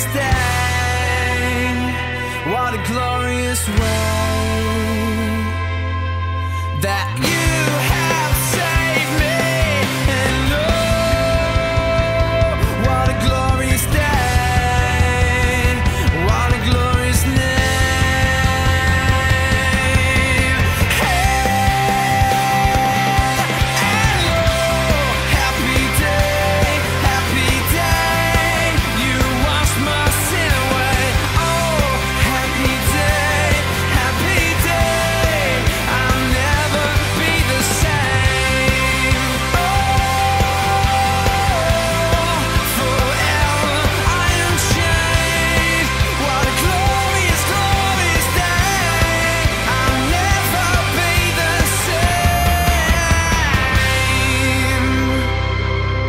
glorious day. What a glorious way that you have saved me. And oh, what a glorious day. What a glorious name. Happy day, happy day. You washed my sin away. Oh, happy day, happy day. I'll never be the same. Oh, forever I am changed. What a glorious, glorious day. I'll never be the same.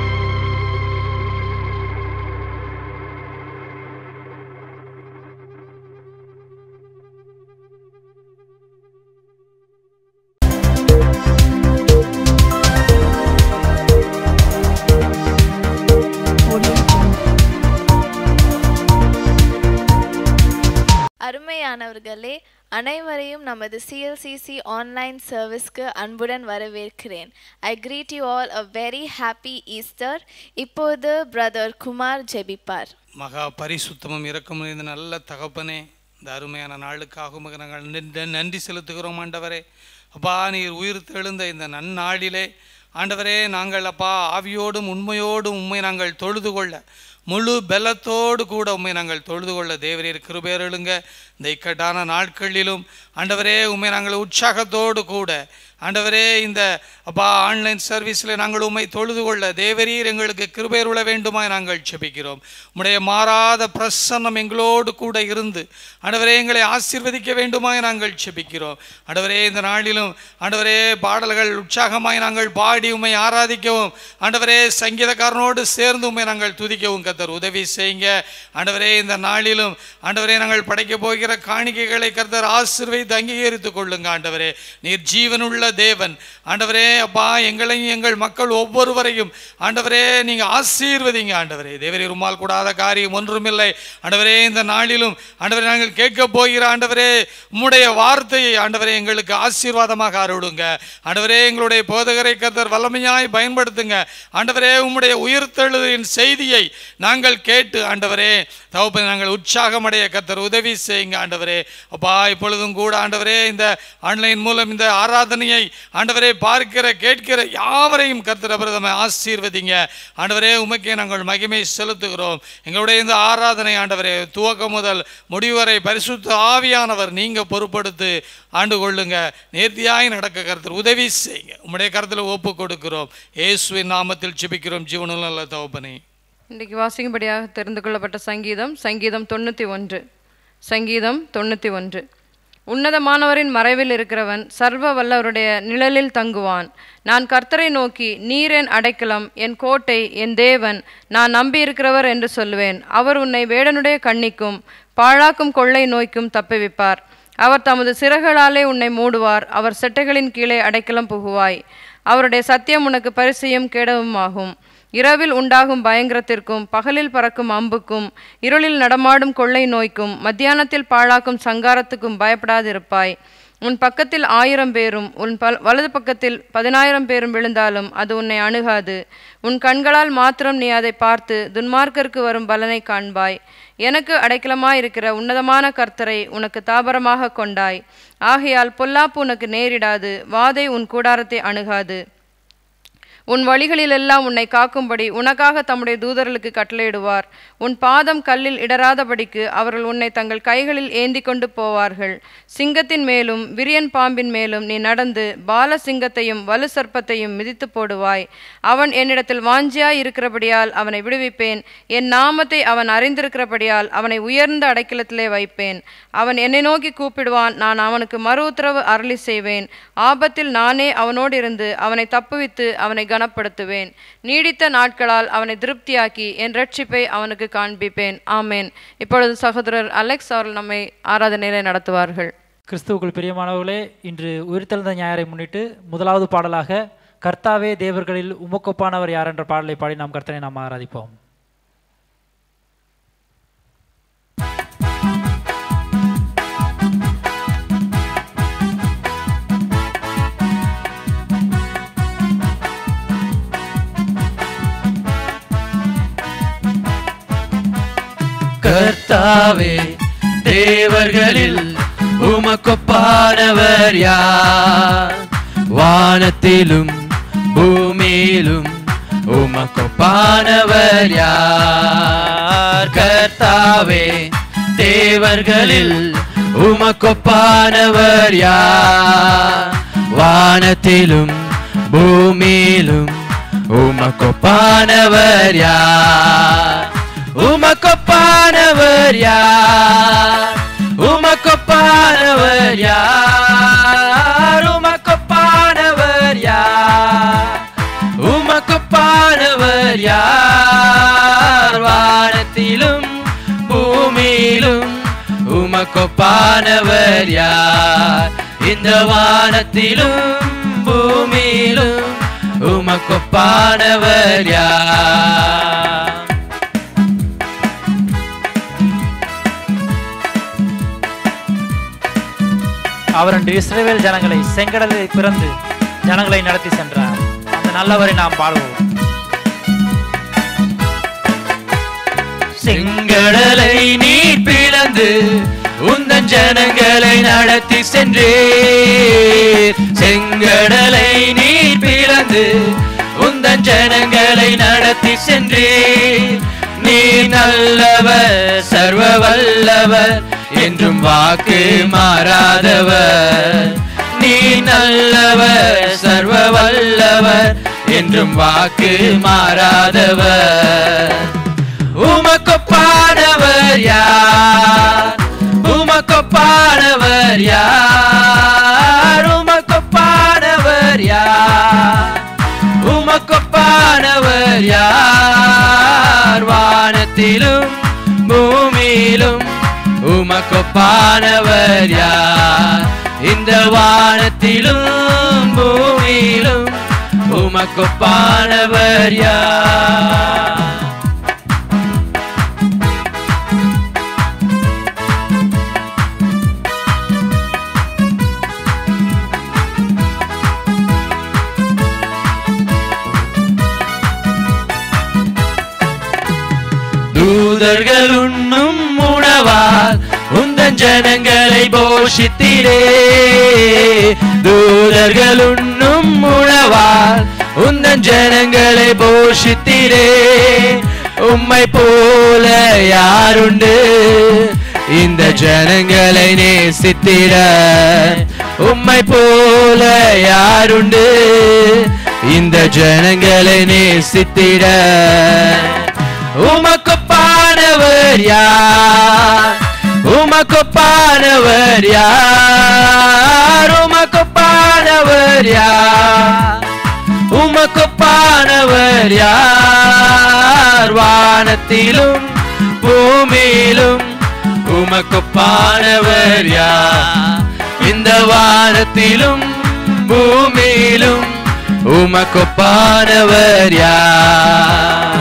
அருமையானவர்களே அனைவரையும் நமது CLCC online சர்வீஸ்க்கு அன்புடன் வரவேற்கிறேன் I greet you all a very happy Easter இப்போது brother Kumar ஜெபிப்பார் மகா பரிசுத்தமும் இரக்கமும் நிறைந்த நல்ல தகப்பனே இந்த அருமையான நாளுக்காக உமக்கு நாங்கள் நன்றி- நன்றி செலுத்துகிறோம் ஆண்டவரே அப்பா நீர் உயிர் தெழுந்த இந்த நன்னாளிலே ஆண்டவரே நாங்கள் அப்பா ஆவியோடும் உண்மையோடும் உண்மை நாங்கள் தொழுது கொள்ள முழு பலத்தோடு கூட உண்மை நாங்கள் தொழுது கொள்ள தேவரீர் கிருபேருளுங்க இந்த இக்கட்டான நாட்களிலும் ஆண்டவரே உண்மை நாங்கள் உற்சாகத்தோடு கூட ஆண்டவரே இந்த அப்பா ஆன்லைன் சர்வீஸில் நாங்கள் உண்மை தொழுது கொள்ள தேவரீர் எங்களுக்கு கிருபேருள வேண்டுமாய் நாங்கள் செபிக்கிறோம் உம்முடைய மாறாத பிரசன்னம் எங்களோடு கூட இருந்து ஆண்டவரே எங்களை ஆசீர்வதிக்க வேண்டுமாய் நாங்கள் செபிக்கிறோம் ஆண்டவரே இந்த நாளிலும் ஆண்டவரே பாடல்கள் உற்சாகமாய் நாங்கள் பாடி உம்மை ஆராதிக்கவும் ஆண்டவரே சங்கீதக்காரனோடு சேர்ந்து உம்மை நாங்கள் துதிக்கவும் கர்த்தர் உதவி செய்யுங்க ஆண்டவரே இந்த நாளிலும் ஆண்டவரே நாங்கள் படைக்க போகிற காணிக்கைகளை கர்த்தர் ஆசீர்வதித்து அங்கீகரித்துக் கொள்ளுங்க ஆண்டவரே நீர் ஜீவனுள்ள தேவன் ஆண்டவரே அப்பா எங்களையும் எங்கள் மக்கள் ஒவ்வொருவரையும் ஆண்டவரே நீங்க ஆசீர்வதிங்க ஆண்டவரே தேவரே உம்மால் கூடாத காரியம் ஒன்றுமில்லை ஆண்டவரே இந்த நாளிலும் ஆண்டவரே நாங்கள் கேட்க போகிற ஆண்டவரே உம்முடைய வார்த்தையை ஆண்டவரே எங்களுக்கு ஆசீர்வாதமாக அருளுங்க ஆண்டவரே எங்களுடைய போதகரை கர்த்தர் வல்லமையாய் பயன்படுத்துங்க ஆண்டவரே உம்முடைய உயிர்த்தெழுதின் செய்தியை நாங்கள் கேட்டு ஆண்டவரே தகப்பன் நாங்கள் உற்சாகமடைய கர்த்தர் உதவி செய்யுங்க ஆண்டவரே அப்பா இப்பொழுதும் கூட ஆண்டவரே இந்த ஆன்லைன் மூலம் இந்த ஆராதனையை ஆண்டவரே பார்க்கிற கேட்கிற யாவரையும் கர்த்தர் பிரதம ஆசீர்வதிங்க ஆண்டவரே உமக்கே நாங்கள் மகிமை செலுத்துகிறோம் எங்களுடைய இந்த ஆராதனை ஆண்டவரே துவக்கம் முதல் முடிவு வரை பரிசுத்த ஆவியானவர் நீங்க பொறுப்படுத்து ஆண்டு கொள்ளுங்க நேர்த்தியாய் நடக்க கருத்தர் உதவி செய்யுங்க உம்முடைய கருத்தில் ஒப்பு கொடுக்கிறோம் இயேசுவின் நாமத்தில் ஜெபிக்கிறோம் ஜீவனுள்ள நல்ல தகப்பனே இன்றைக்கு வாசிக்கும்படியாக தெரிந்து கொள்ளப்பட்ட சங்கீதம் சங்கீதம் தொண்ணூற்றி ஒன்று சங்கீதம் தொண்ணூற்றி ஒன்று உன்னதமானவரின் மறைவில் இருக்கிறவன் சர்வ வல்லவருடைய நிழலில் தங்குவான் நான் கர்த்தரை நோக்கி நீர் என் அடைக்கலம் என் கோட்டை என் தேவன் நான் நம்பியிருக்கிறவர் என்று சொல்லுவேன் அவர் உன்னை வேடனுடைய கண்ணிக்கும் பாழாக்கும் கொள்ளை நோய்க்கும் தப்புவிப்பார் அவர் தமது சிறகுகளாலே உன்னை மூடுவார் அவர் செட்டைகளின் கீழே அடைக்கலம் புகுவாய் அவருடைய சத்தியம் உனக்கு பரிசையும் கேடவும் ஆகும் இரவில் உண்டாகும் பயங்கரத்திற்கும் பகலில் பறக்கும் அம்புக்கும் இருளில் நடமாடும் கொள்ளை நோய்க்கும் மத்தியானத்தில் பாழாக்கும் சங்காரத்துக்கும் பயப்படாதிருப்பாய் உன் பக்கத்தில் ஆயிரம் பேரும் உன் பல் வலது பக்கத்தில் பதினாயிரம் பேரும் விழுந்தாலும் அது உன்னை அணுகாது உன் கண்களால் மாத்திரம் நீ அதை பார்த்து துன்மார்க்கருக்கு வரும் பலனை காண்பாய் எனக்கு அடைக்கலமாயிருக்கிற உன்னதமான கர்த்தரை உனக்கு தாபரமாக கொண்டாய் ஆகையால் பொல்லாப்பு உனக்கு நேரிடாது வாதை உன் கூடாரத்தை அணுகாது உன் வழிகளிலெல்லாம் உன்னை காக்கும்படி உனக்காக தம்முடைய தூதர்களுக்கு கட்டளையிடுவார் உன் பாதம் கல்லில் இடராதபடிக்கு அவர்கள் உன்னை தங்கள் கைகளில் ஏந்தி கொண்டு போவார்கள் சிங்கத்தின் மேலும் விரியன் பாம்பின் மேலும் நீ நடந்து பால சிங்கத்தையும் வலு சர்ப்பத்தையும் மிதித்து போடுவாய் அவன் என்னிடத்தில் வாஞ்சியாய் இருக்கிறபடியால் அவனை விடுவிப்பேன் என் நாமத்தை அவன் அறிந்திருக்கிறபடியால் அவனை உயர்ந்த அடைக்கலத்திலே வைப்பேன் அவன் என்னை நோக்கி கூப்பிடுவான் நான் அவனுக்கு மறு உத்தரவு அருளி செய்வேன் ஆபத்தில் நானே அவனோடு இருந்து அவனை தப்புவித்து அவனை கனப்படுத்துவேன் நீடித்த நாட்களால் அவனை திருப்தியாக்கி என் ரட்சிப்பை அவனுக்கு காண்பிப்பேன் ஆமேன் இப்பொழுது சகோதரர் அலெக்ஸ் அவர்கள் நம்மை ஆராதனையிலே நடத்துவார்கள் கிறிஸ்துவுக்குள் பிரியமானவர்களே இன்று உயிர்த்தெழுந்த ஞாயிறை முன்னிட்டு முதலாவது பாடலாக கர்த்தாவே தேவர்களில் உமக்கொப்பானவர் யார் என்ற பாடலை பாடி நாம் கர்த்தனை நாம் ஆராதிப்போம் கர்த்தாவே தேவர்களில் உமக்கொப்பானவர் யார் வானத்திலும் பூமியிலும் உமக்கொப்பானவர் யார் கர்த்தாவே தேவர்களில் உமக்கொப்பானவர் யார் வானத்திலும் பூமியிலும் உமக்கொப்பானவர் யார் உமக்கொப்பானவர் யார் உமக்கொப்பானவர் யார் உமக்கொப்பானவர் யார் உமக்கொப்பானவர் யார் வானத்திலும் பூமியிலும் உமக்கொப்பானவர் யார் இந்த வானத்திலும் பூமியிலும் உமக்கொப்பானவர் யார் அவர் அன்று இஸ்ரவேல் ஜனங்களை செங்கடலில் பிறந்து ஜனங்களை நடத்தி சென்றார் அந்த நல்லவரை நாம் பாடுவோம் செங்கடலை நீ பிளந்து உந்தன் ஜனங்களை நடத்தி சென்றே செங்கடலை நீ பிளந்து உந்தன் ஜனங்களை நடத்தி சென்றே நீ நல்லவர் சர்வ வல்லவர் என்றும் வாக்கு மாறாதவர் நீ நல்லவர் சர்வ வல்லவர் என்றும் வாக்கு மாறாதவர் உமக்கொப்பானவர் யார் உமக்கொப்பானவர் யார் உமக்கொப்பானவர் யார் உமக்கொப்பானவர் யார் வானத்திலும் பூமியிலும் உமக்கொப்பானவர் யார் இந்த வானத்திலும் பூமியிலும் உமக்கொப்பானவர் யார் தூதர்கள் உண்ணும் உணவால் உந்தன் ஜனங்களை போஷித்திரே தூதர்கள் உண்ணும் உணவால் உந்தன் ஜனங்களை போஷித்திரே உம்மை போல யாருண்டு இந்த ஜனங்களை நேசித்திட உம்மை போல யாருண்டு இந்த ஜனங்களை நேசித்திட உமக்கொப்பானவர் யார் உமக்கொப்பானவர் யார் உமக்கொப்பானவர் யார் உமக்கொப்பானவர் யார் வானத்திலும் பூமியிலும் உமக்கொப்பானவர் யார் இந்த வானத்திலும் பூமியிலும் உமக்கொப்பானவர் யார்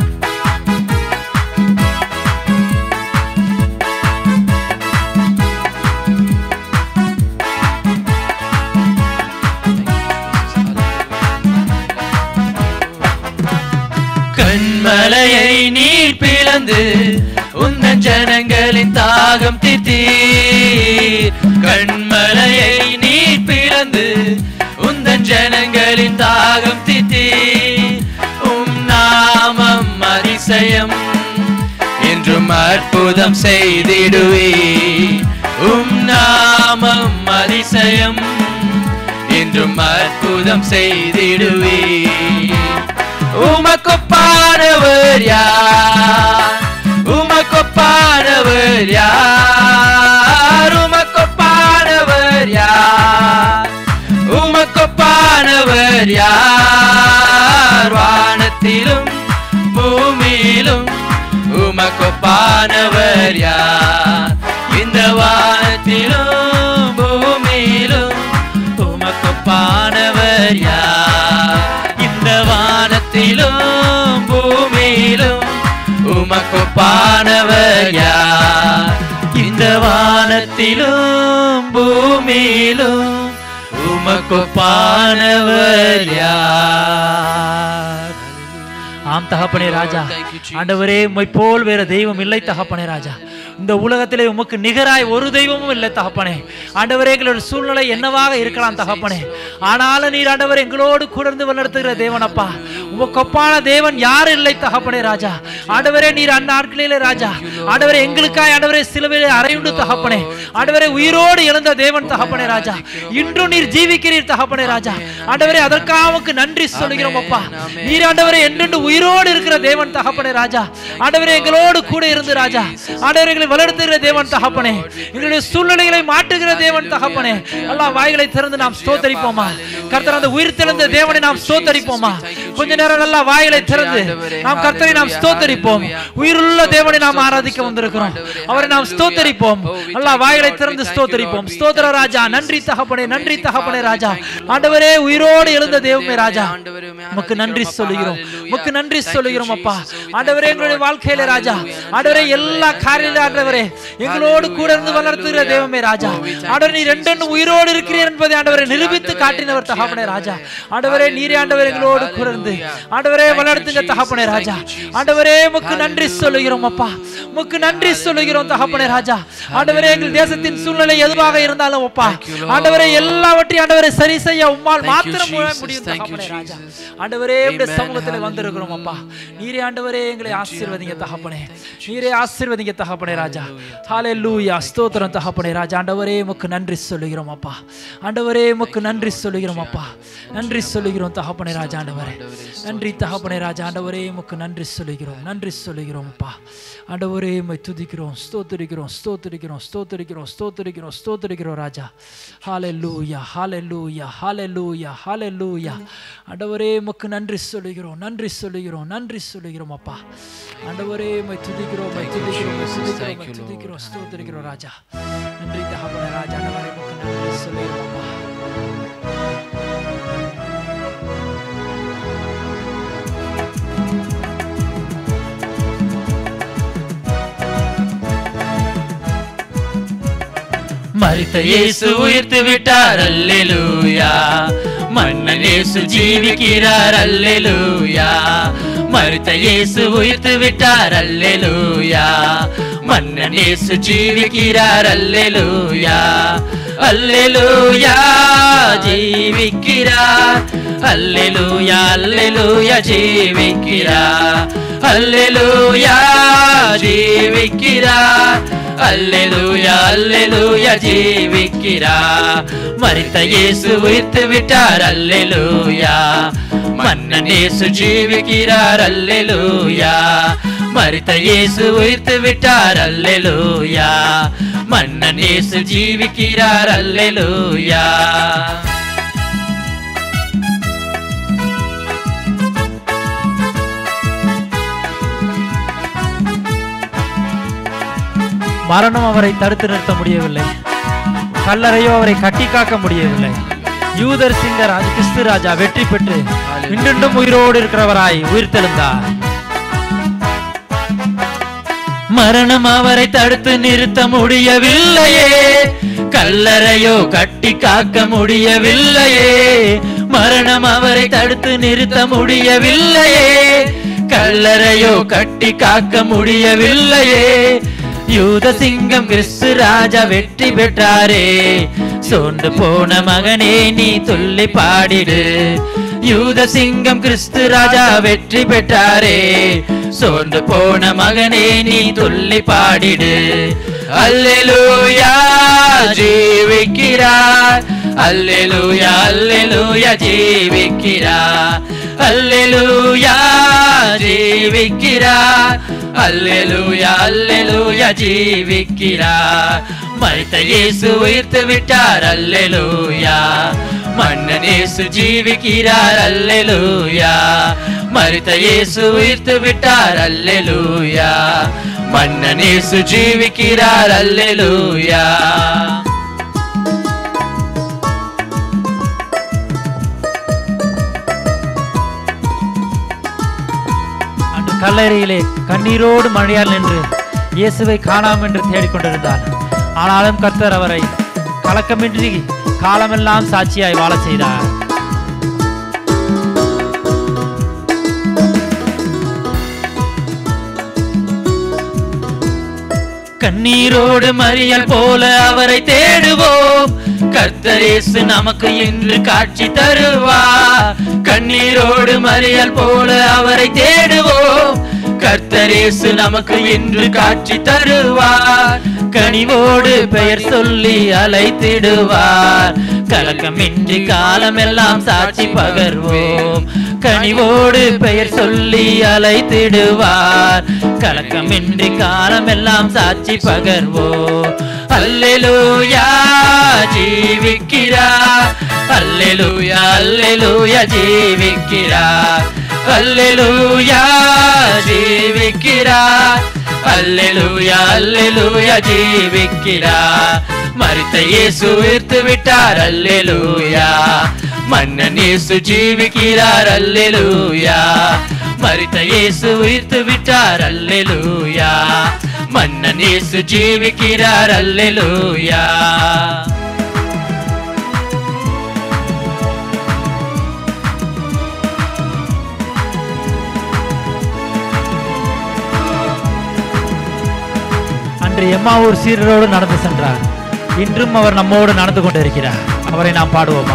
கண்மலையை நீர் பிளந்து உந்தன் ஜனங்களின் தாகம் தீத்தீர் கண்மலையை நீர் பிளந்து உந்தன் ஜனங்களின் தாகம் தீத்தீர் உம் நாமம் அதிசயம் என்றும் அற்புதம் செய்திடுவே உம் நாமம் அதிசயம் என்றும் அற்புதம் செய்திடுவே உமக்கொப்பானவர் யார் உமக்கொப்பானவர் யார் உமக்கொப்பானவர் யார் உமக்கொப்பானவர் யார் வானத்திலும் பூமியிலும் உமக்கொப்பானவர் யார் இந்த வானத்திலும் பூமியிலும் உமக்கொப்பானவர் யார் இந்த வானத்திலும் பூமியிலும் உமக்கொப்பானவர் யார் இந்த வானத்திலும் பூமியிலும் உமக்கொப்பானவர் யார் ஆம் தகப்பனே Lord. Raja Thank you, Jesus. ஆண்டவரே உம்மை போல் வேற தெய்வம் இல்லை தகப்பனே ராஜா இந்த உலகத்திலே உமக்கு நிகராய் ஒரு தெய்வமும் இல்லை தகப்பனே ஆண்டவரே எங்களுடைய சூழ்நிலை என்னவாக இருக்கலாம் தகப்பனே ஆனாலும் நீர் ஆண்டவர் எங்களோடு கூட இருந்து வழிநடத்துகிற தேவனப்பா உமக்கு ஒப்பான தேவன் யாரும் இல்லை தகப்பனே ராஜா ஆண்டவரே நீர் அந்த நாட்களிலே ராஜா ஆண்டவரே எங்களுக்காய் ஆண்டவரே சிலுவையிலே அறையுண்டு தகப்பனே ஆண்டவரே உயிரோடு எழுந்த தேவன் தகப்பனே ராஜா இன்றும் நீர் ஜீவிக்கிறீர் தகப்பனே ராஜா ஆண்டவரே அதற்காக உமக்கு நன்றி சொல்லுகிறோம் அப்பா நீர் ஆண்டவரே என்றென்று உயிரோடு இருக்கிற தேவன் தகப்பனே ராஜா ஆண்டவரே எங்களோடு கூட இருந்து ராஜா ஆண்டவரை எங்களை வளர்த்துகிற தேவன் தகப்பனே எங்களுடைய சூழ்நிலைகளை மாற்றுகிற தேவன் தகப்பனே எல்லா வாய்களை திறந்து நாம் ஸ்தோத்தரிப்போமா கர்த்தர் அந்த உயிர் தெழுந்த தேவனை நாம் ஸ்தோத்தரிப்போமா கொஞ்ச நேரம் நல்லா வாய்களை திறந்து நாம் கர்த்தரை நாம் ஸ்தோத்தரிப்போம் உயிருள்ள தேவனை நாம் ஆராதிக்க வந்திருக்கிறோம் அவரை நாம் ஸ்தோத்தரிப்போம் எல்லா வாய்களை திறந்து ஸ்தோத்தரிப்போம் ஸ்தோத்திர ராஜா நன்றி தகப்பனே நன்றி தகப்பனே ராஜா ஆண்டவரே உயிரோடு எழுந்த தேவமே ராஜா உமக்கு நன்றி சொல்லுகிறோம் உமக்கு நன்றி சொல்லுகிறோம் அப்பா ஆண்டவரே எங்களுடைய வாழ்க்கையில ராஜா ஆண்டவரே எல்லா காரியம் ஆண்டவரே எங்களோடு கூட இருந்து வளர்த்துகிற தேவமே ராஜா ஆண்டவரே நீ ரெண்டு உயிரோடு இருக்கிறீர் என்பதை ஆண்டவரை நிரூபித்து காட்டினவர் தகப்பனே ராஜா ஆண்டவரே நீரே ஆண்டவர் எங்களோடு கூட இருந்து ஆண்டவரே வளர்த்துங்க தகப்பனே ராஜா ஆண்டவரே உமக்கு நன்றி சொல்லுகிறோம் அப்பா உமக்கு நன்றி சொல்லுகிறோம் தகப்பனே ராஜா ஆண்டவரே எங்கள் தேசத்தின் சூழ்நிலை எதுவாக இருந்தாலும் அப்பா ஆண்டவரே எல்லாவற்றையும் ஆண்டவரை சரி செய்ய உம்மால் மாத்திரம் முடியும் தகப்பனே ராஜா ஆண்டவரே உடைய சமூகத்தில் வந்திருக்கிறோம் அப்பா நீரே ஆண்டவரே எங்களை ஆசீர்வதிங்க தகப்பனே நீரே ஆசீர்வதிங்க தகப்பனே ராஜா ஹalleluya ஸ்தோத்திரம் தகப்பனே ராஜா ஆண்டவரே உமக்கு நன்றி சொல்லுகிறோம் அப்பா ஆண்டவரே உமக்கு நன்றி சொல்லுகிறோம் அப்பா நன்றி சொல்லுகிறோம் தகப்பனே ராஜா ஆண்டவரே நன்றி தகப்பனே ராஜா ஆண்டவரே உமக்கு நன்றி சொல்லுகிறோம் நன்றி சொல்லுகிறோம் அப்பா ஆண்டவரே உம்மை துதிக்கிறோம் ஸ்தோத்திரிக்கிறோம் ஸ்தோத்திரிக்கிறோம் ஸ்தோத்திரிக்கிறோம் ஸ்தோத்திரிக்கிறோம் ஸ்தோத்திரிக்கிறோம் ராஜா ஹalleluya ஹalleluya ஹalleluya ஹalleluya ஆண்டவரே உமக்கு நன்றி சொல்லுகிறோம் நன்றி சொல்லுகிறோம் நன்றி சொல்லுகிறோம் அப்பா ஆண்டவரே உம்மை துதிக்கிறோம் உம்மை துதிக்கிறோம் உம்மை துதிக்கிறோம் உம்மை துதிக்கிறோம் ஸ்தோத்திரிக்கிறோம் ராஜா நன்றி தகப்பனே ராஜா ஆண்டவரே உமக்கு நன்றி சொல்லுகிறோம் அப்பா மரித்த இயேசு உயிர்த்து விட்டார் அல்லேலூயா மன்னன் இயேசு ஜீவிக்கிறார் அல்லேலூயா மரித்த இயேசு உயிர்த்து விட்டார் அல்லேலூயா மன்னன் இயேசு ஜீவிக்கிறார் அல்லேலூயா அல்லேலூயா ஜீவிக்கிறார் அல்லேலூயா அல்லேலூயா ஜீவிக்கிறார் அல்லேலூயா ஜீவிக்கிறார் அல்லேலூயா அல்லேலூயா ஜீவிக்கிறா மரித்த இயேசு உயிர்த்து விட்டார் அல்லேலூயா மன்னன் இயேசு ஜீவிக்கிறார் அல்லேலூயா மரித்த இயேசு உயிர்த்து விட்டார் அல்லேலூயா மன்னன் இயேசு ஜீவிக்கிறார் அல்லேலூயா மரணம் அவரை தடுத்து நிறுத்த முடியவில்லை கல்லறையோ அவரை கட்டி காக்க முடியவில்லை யூதர் சிங்கர் ராஜ- கிறிஸ்து ராஜா வெற்றி பெற்று இன்றும் உயிரோடு இருக்கிறவராய் உயிர்த்தெழுந்தார் மரணம் அவரை தடுத்து நிறுத்த முடியவில்லையே கல்லறையோ கட்டி காக்க முடியவில்லையே மரணம் அவரை தடுத்து நிறுத்த முடியவில்லையே கல்லறையோ கட்டி காக்க முடியவில்லையே யூத சிங்கம் கிறிஸ்து ராஜா வெற்றி பெற்றாரே சோர்ந்து போன மகனே நீ துள்ளி பாடிடு யூத சிங்கம் கிறிஸ்து ராஜா வெற்றி பெற்றாரே சோர்ந்து போன மகனே நீ துள்ளி பாடிடு அல்லேலூயா ஜீவிக்கிறார் அல்லேலூயா அல்லேலூயா ஜீவிக்கிறார் அல்லேலூயா ஜீவிக்கிறார் அல்லேலூயா அல்லேலூயா ஜீவிக்கிறார் மரித்த இயேசு உயிர்த்து விட்டார் அல்லேலூயா மன்னன் இயேசு ஜீவிக்கிறார் அல்லேலூயா மரித்த இயேசு உயிர்த்து விட்டார் அல்லேலூயா மன்னன் இயேசு ஜீவிக்கிறார் அல்லேலூயா அன்று கல்லறையிலே கண்ணீரோடு மழையால் நின்று இயேசுவை காணாம் என்று தேடிக்கொண்டிருந்தார் ஆனாலும் கர்த்தர் அவரை கலக்கமின்றி காலமெல்லாம் சாட்சியாய் வாழச் செய்தார் கண்ணீரோடு மறியல் போல அவரை தேடுவோம் கர்த்தரேசு நமக்கு இன்று காட்சி தருவார் கண்ணீரோடு மறியல் போல அவரை தேடுவோம் கர்த்தரேசு நமக்கு இன்று காட்சி தருவார் கனிவோடு பெயர் சொல்லி அழைத்திடுவார் கலக்கமின்றி காலமெல்லாம் சாட்சி பகர்வோம் கனிவோடு பெயர் சொல்லி அழைத்திடுவார் கலக்கமின்றி காலமெல்லாம் சாட்சி பகர்வோம் அல்லேலூயா ஜீவிக்கிறார் அல்லேலூயா அல்லேலூயா ஜீவிக்கிறார் அல்லேலூயா ஜீவிக்கிறார் அல்லேலூயா அல்லேலூயா ஜீவிக்கிறார் மரித்த இயேசு உயிர்த்து விட்டார் அல்லேலூயா மன்னன் இயேசு ஜீவிக்கிறார் அல்லேலூயா மரித்த இயேசு உயிர்த்து விட்டார் அல்லேலூயா மன்னன் இயேசு ஜீவிக்கிறார் அல்லேலூயா அன்று எம்மாவூர் சீரரோடு நடந்து சென்றார் இன்றும் அவர் நம்மோடு நடந்து கொண்டிருக்கிறார் அவரை நாம் பாடுவோமா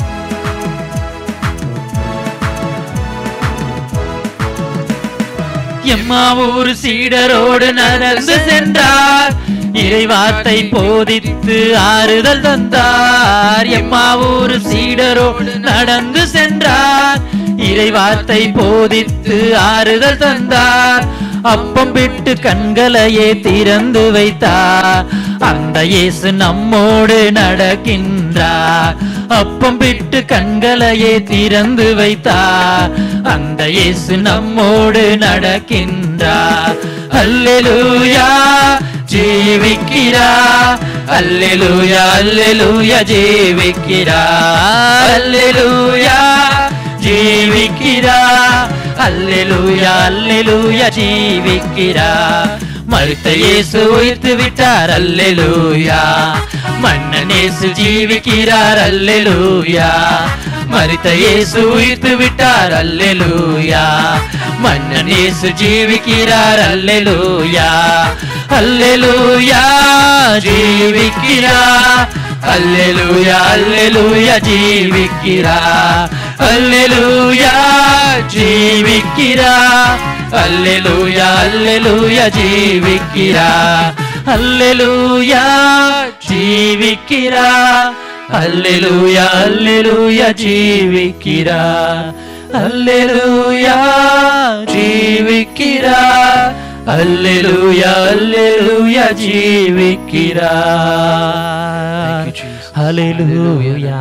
எம்மாவூர் சீடரோடு நடந்து சென்றார் இறைவார்த்தை போதித்து ஆறுதல் தந்தார் எம்மாவூர் சீடரோடு நடந்து சென்றார் இறைவார்த்தை போதித்து ஆறுதல் தந்தார் அப்பம் விட்டு கண்களையே திறந்து வைத்தார் அந்த இயேசு நம்மோடு நடக்கின்றார் அப்பம் விட்டு கண்களையே திறந்து வைத்தார் அந்த இயேசு நம்மோடு நடக்கின்றார் அல்லேலூயா ஜீவிக்கிறார் அல்லேலூயா அல்லேலூயா ஜீவிக்கிறார் அல்லேலூயா ஜீவிக்கிறார் அல்லேலூயா அல்லேலூயா ஜீவிக்கிறார் மறுத்த இயேசு உயிர்த்து விட்டார் அல்லேலூயா மன்னன் இயேசு ஜீவிக்கிறார் அல்லேலூயா மரித்த இயேசு உயிர்த்து விட்டார் அல்லேலூயா மன்னன் இயேசு ஜீவிக்கிறார் அல்லேலூயா அல்லேலூயா ஜீவிக்கிறார் அல்லேலூயா அல்லேலூயா ஜீவிக்கிறார் அல்லேலூயா ஜீவிக்கிறார் அல்லேலூயா அல்லேலூயா ஜீவிக்கிறார் அல்லேலூயா ஜீவிக்கிறார் அல்லேலூயா அல்லேலூயா ஜீவிக்கிறார் அல்லேலூயா ஜீவிக்கிறார் அல்லேலூயா அல்லேலூயா ஜீவிக்கிறார் ஹalleluya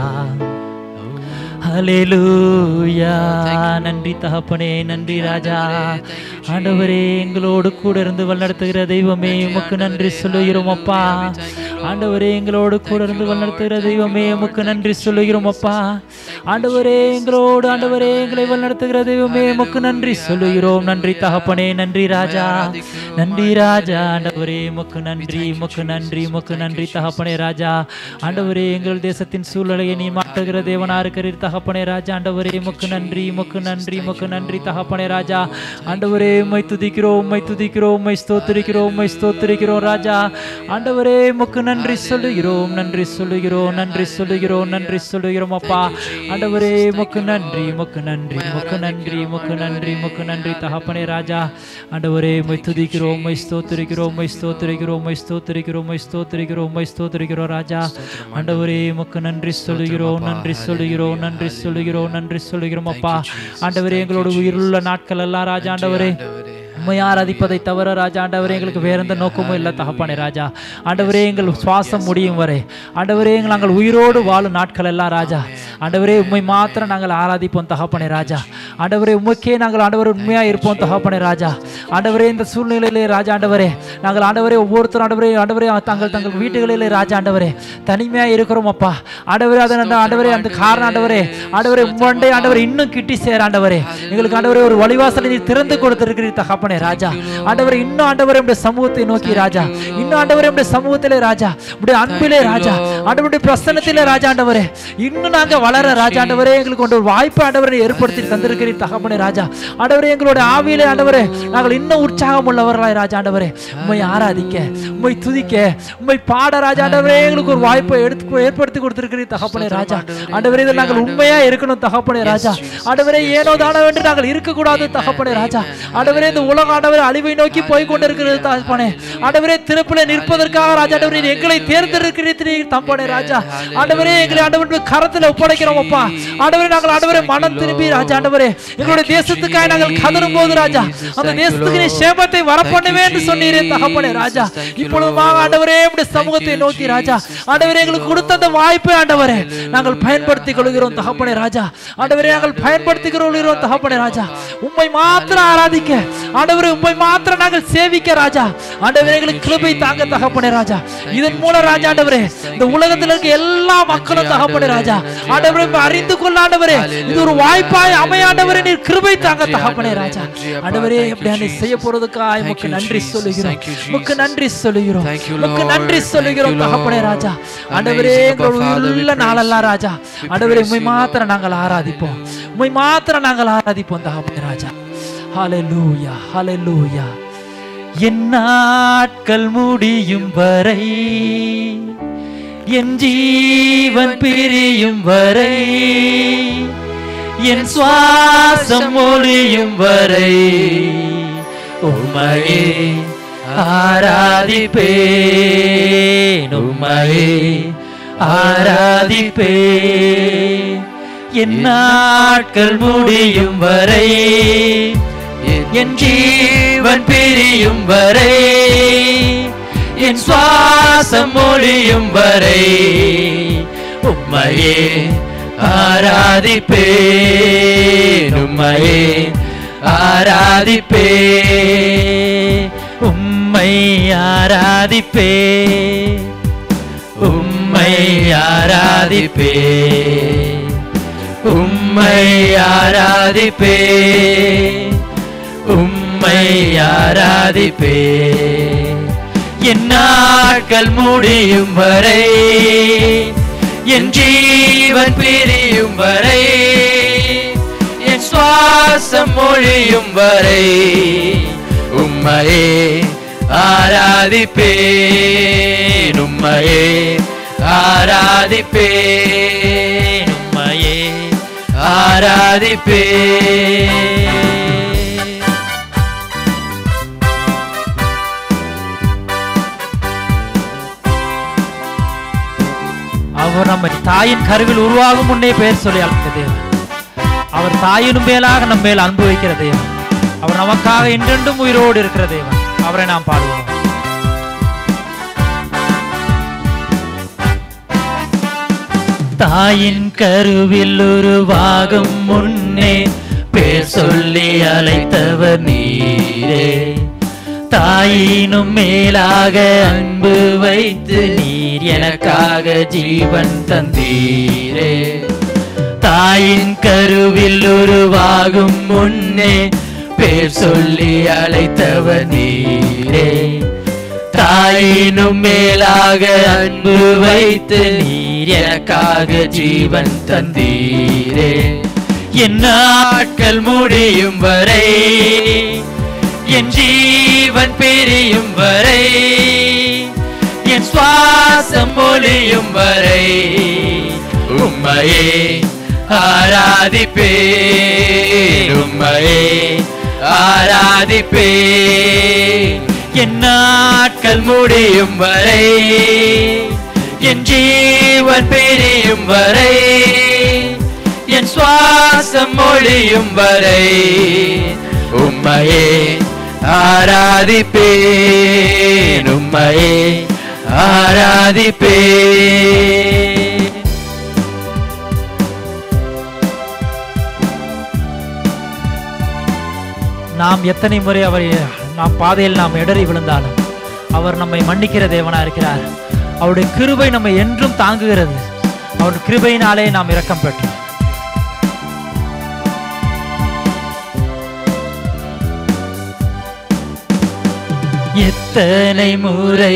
ஹalleluya நன்றி தகப்பனே நன்றி ராஜா ஆண்டவரே எங்களோடு கூட இருந்து வழிநடத்துகிற தெய்வமே உமக்கு நன்றி சொல்லுகிறோம் அப்பா ஆண்டவரே எங்களோடு கூட இருந்து வழிநடத்துகிற தெய்வமே உமக்கு நன்றி சொல்லுகிறோம் அப்பா ஆண்டவரே எங்களோடு ஆண்டவரே எங்களை வழிநடத்துகிற தெய்வமே உமக்கு நன்றி சொல்லுகிறோம் நன்றி தகப்பனே நன்றி ராஜா நன்றி ராஜா ஆண்டவரே உமக்கு நன்றி உமக்கு நன்றி உமக்கு நன்றி தகப்பனே ராஜா ஆண்டவரே எங்கள் தேசத்தின் சூழ்நிலையை நீ மாற்றுகிற தேவனா இருக்கிறீர் தகப்பனே ராஜா ஆண்டவரே உமக்கு நன்றி உமக்கு நன்றி உமக்கு நன்றி தகப்பனே ராஜா ஆண்டவரே உம்மை துதிக்கிறோம் உம்மை துதிக்கிறோம் உம்மை ஸ்தோத்திரிக்கிறோம் உம்மை ஸ்தோத்திரிக்கிறோம் ராஜா ஆண்டவரே உமக்கு நன்றி சொல்லுகிறோம் நன்றி சொல்லுகிறோம் நன்றி சொல்லுகிறோம் நன்றி சொல்லுகிறோம் அப்பா ஆண்டவரே உமக்கு நன்றி உமக்கு நன்றி உமக்கு நன்றி உமக்கு நன்றி உமக்கு நன்றி தகப்பனே ராஜா ஆண்டவரே உம்மை துதிக்கிறோம் உம்மை ஸ்தோத்திரிக்கிறோம் உம்மை ஸ்தோத்திரிக்கிறோம் உம்மை ஸ்தோத்திரிக்கிறோம் உம்மை ஸ்தோத்திரிக்கிறோம் உம்மை ஸ்தோத்திரிக்கிறோம் ராஜா ஆண்டவரே உமக்கு நன்றி சொல்லுகிறோம் நன்றி சொல்லுகிறோம் நன்றி சொல்லுகிறோம் நன்றி சொல்லுகிறோம் அப்பா ஆண்டவரே எங்களோட உயிருள்ள நாட்கள் எல்லாம் ராஜா ஆண்டவரே உண்மை ஆராதிப்பதை தவிர ராஜா ஆண்டவரே எங்களுக்கு வேற எந்த நோக்கமும் இல்லை தகப்பானே ராஜா ஆண்டவரே எங்கள் சுவாசம் முடியும் வரை ஆண்டவரே எங்கள் நாங்கள் உயிரோடு வாழும் நாட்கள் எல்லாம் ராஜா ஆண்டவரே உண்மை மாத்திரம் நாங்கள் ஆராதிப்போம் தகப்பனே ராஜா ஆண்டவரே உண்மைக்கே நாங்கள் ஆண்டவர் உண்மையாக இருப்போம் தகப்பனே ராஜா ஆண்டவரே இந்த சூழ்நிலையிலே ராஜா ஆண்டவரே நாங்கள் ஆண்டவரே ஒவ்வொருத்தரும் ஆண்டவரே ஆண்டவரே தங்கள் தங்கள் வீட்டுகளிலே ராஜா ஆண்டவரே தனிமையாக இருக்கிறோம் அப்பா ஆண்டவரே அதன் அந்த ஆண்டவரே அந்த காரணம் ஆண்டவரே ஆண்டவரே உம்மண்டே ஆண்டவரே இன்னும் கிட்டி சேர ஆண்டவரே எங்களுக்கு ஆண்டவரே ஒரு வழிவாசலை நீ திறந்து கொடுத்திருக்கிறீர் தகப்பனே ராஜா ஆண்டவரே இன்னும் ஆண்டவரே உடைய சமூகத்தை நோக்கி ராஜா இன்னும் ஆண்டவரே உடைய சமூகத்திலே ராஜா உடைய அன்பிலே ராஜா ஆண்டவருடைய பிரசன்னத்திலே ராஜா ஆண்டவரே இன்னும் நாங்க வளர ராஜா ஆண்டவரே எங்களுக்கு கொண்டு ஒரு வாய்ப்பு ஆண்டவரை ஏற்படுத்தி தந்திருக்கிறீர் தகப்பனே ராஜா ஆண்டவரே எங்களுடைய ஆவியிலே ஆண்டவரே நாங்கள் இன்னும் உற்சாகம் உள்ளவர்களாய் ராஜாண்டவரே உம்மை ஆராதிக்க உம்மை துதிக்க உம்மை பாட ராஜாண்டவரே எங்களுக்கு ஒரு வாய்ப்பை எடுத்து ஏற்படுத்தி கொடுத்திருக்கிறீர் தகப்பனே ராஜா ஆண்டவரே இதில் நாங்கள் உண்மையா இருக்கணும் தகப்பனே ராஜா ஆண்டவரே ஏனோ தானோ என்று நாங்கள் இருக்கக்கூடாது தகப்பனே ராஜா ஆண்டவரே இந்த உலக ஆண்டவரே அழிவை நோக்கி போய் கொண்டிருக்கிறது தகப்பனே ஆண்டவரே திருப்பில நிற்பதற்காக ராஜா ஆண்டவரே நீர் எங்களை தேர்ந்தெடுக்கிறீர் தகப்பனே ராஜா ஆண்டவரே எங்களை ஆண்டவரே கரத்துல ஒப்படைக்கிறோம் அப்பா ஆண்டவரே நாங்கள் ஆண்டவரே மனம் திரும்பி ராஜா ஆண்டவரே எங்களுடைய தேசத்துக்காக நாங்கள் கதறும் போது ராஜா அந்த தேசத்துக்கு நீ சேமத்தை வரப்பண்ணுவே என்று சொன்னீரே தகப்பனே ராஜா இப்பொழுதுமாக ஆண்டவரே உடைய சமூகத்தை நோக்கி ராஜா ஆண்டவரே எங்களுக்கு கொடுத்த அந்த வாய்ப்பை ஆண்டவரே நாங்கள் பயன்படுத்திக் கொள்கிறோம் தகப்பனே ராஜா ஆண்டவரே நாங்கள் பயன்படுத்திக் கொள்கிறோம் தகப்பனே ராஜா உம்மை மாத்திரம் ஆராதிக்க ஆண்டவரே உம்மை மாத்திரம் நாங்கள் சேவிக்க ராஜா ஆண்டவரே எங்களுக்கு கிருபை தாங்க தகப்பனே ராஜா இதன் மூலம் ராஜா ஆண்டவரே இந்த உலகத்தில் இருக்க எல்லா மக்களும் தகப்பனே ராஜா ஆண்டவரே உம்மை அறிந்து கொள்ள ஆண்டவரே இது ஒரு வாய்ப்பாய் அமையாண்டவரே நீர் கிருபை தாங்க தகப்பனே ராஜா ஆண்டவரே எப்படி நீ செய்ய போறதுக்காக உமக்கு நன்றி சொல்லுகிறோம் உமக்கு நன்றி சொல்லுகிறோம் உமக்கு நன்றி சொல்லுகிறோம் தகப்பனே ராஜா ஆண்டவரே எங்களோட உள்ள நாளெல்லாம் ராஜா ஆண்டவரே உம்மை மாத்திரம் நாங்கள் ஆராதிப்போம் உம்மை மாத்திரம் நாங்கள் ஆராதிப்போம் தகப்பனே ராஜா ஹalleluya ஹalleluya என் நாட்கள் முடியும் வரை என் ஜீவன் பிரியும் வரை என் சுவாசம் ஒளியும் வரை உம்மையே ஆராதிப்பேன் உம்மையே ஆராதிப்பேன் என் நாட்கள் முடியும் வரை என் ஜீவன் பிரியும் வரை என் சுவாசம் ஒளியும் வரை உம்மையே ஆராதிப்பேன் உம்மையே ஆராதிப்பேன் உம்மை ஆராதிப்பேன் உம்மை ஆராதிப்பேன் உம்மை ஆராதிப்பேன் உம்மை ஆராதிப்பே என் நாட்கள் முடியும் வரை என் ஜீவன் பிரியும் வரை என் சுவாசம் மொழியும் வரை உம்மையே ஆராதிப்பேன் உம்மையே ஆராதிப்பேன் உம்மையே ஆராதிப்பேன் அவர் நம்மை தாயின் கருவில் உருவாகும் முன்னே பெயர் சொல்லி அழைத்த தேவன் அவர் தாயினும் மேலாக நம் மேல் அன்பு வைக்கிற தேவன் அவர் நமக்காக என்றென்றும் உயிரோடு இருக்கிற தேவன் அவரை நாம் பாடுவோம் தாயின் கருவில் உருவாகும் முன்னே பேர் சொல்லி அழைத்தவர் நீரே தாயினும் மேலாக அன்பு வைத்து நீர் எனக்காக ஜீவன் தந்தீரே தாயின் கருவில் உருவாகும் முன்னே பேர் சொல்லி அழைத்தவர் நீரே தாயினும் மேலாக அன்பு வைத்து நீர் எனக்காக ஜீவன் தந்தீரே என் நாட்கள் முடியும் வரை என் ஜீவன் பிரியும் வரை என் சுவாசம் ஒளியும் வரை உம்மையே ஆராதிப்பேன் உம்மையே ஆராதிப்பேன் என் நாட்கள் முடியும் வரை என் ஜீவன் பிரியும் வரை என் சுவாசம் ஒளியும் வரை உம்மையே ஆராதிப்பேன் உம்மையே ஆராதிப்பேன் நாம் எத்தனை முறை அவரை நாம் பாதையில் நாம் இடறி விழுந்தாலும் அவர் நம்மை மன்னிக்கிற தேவனா இருக்கிறார் அவருடைய கிருபை நம்மை என்றும் தாங்குகிறது அவருடைய கிருபையினாலே நாம் இரக்கம் பெற்றோம் எத்தனை முறை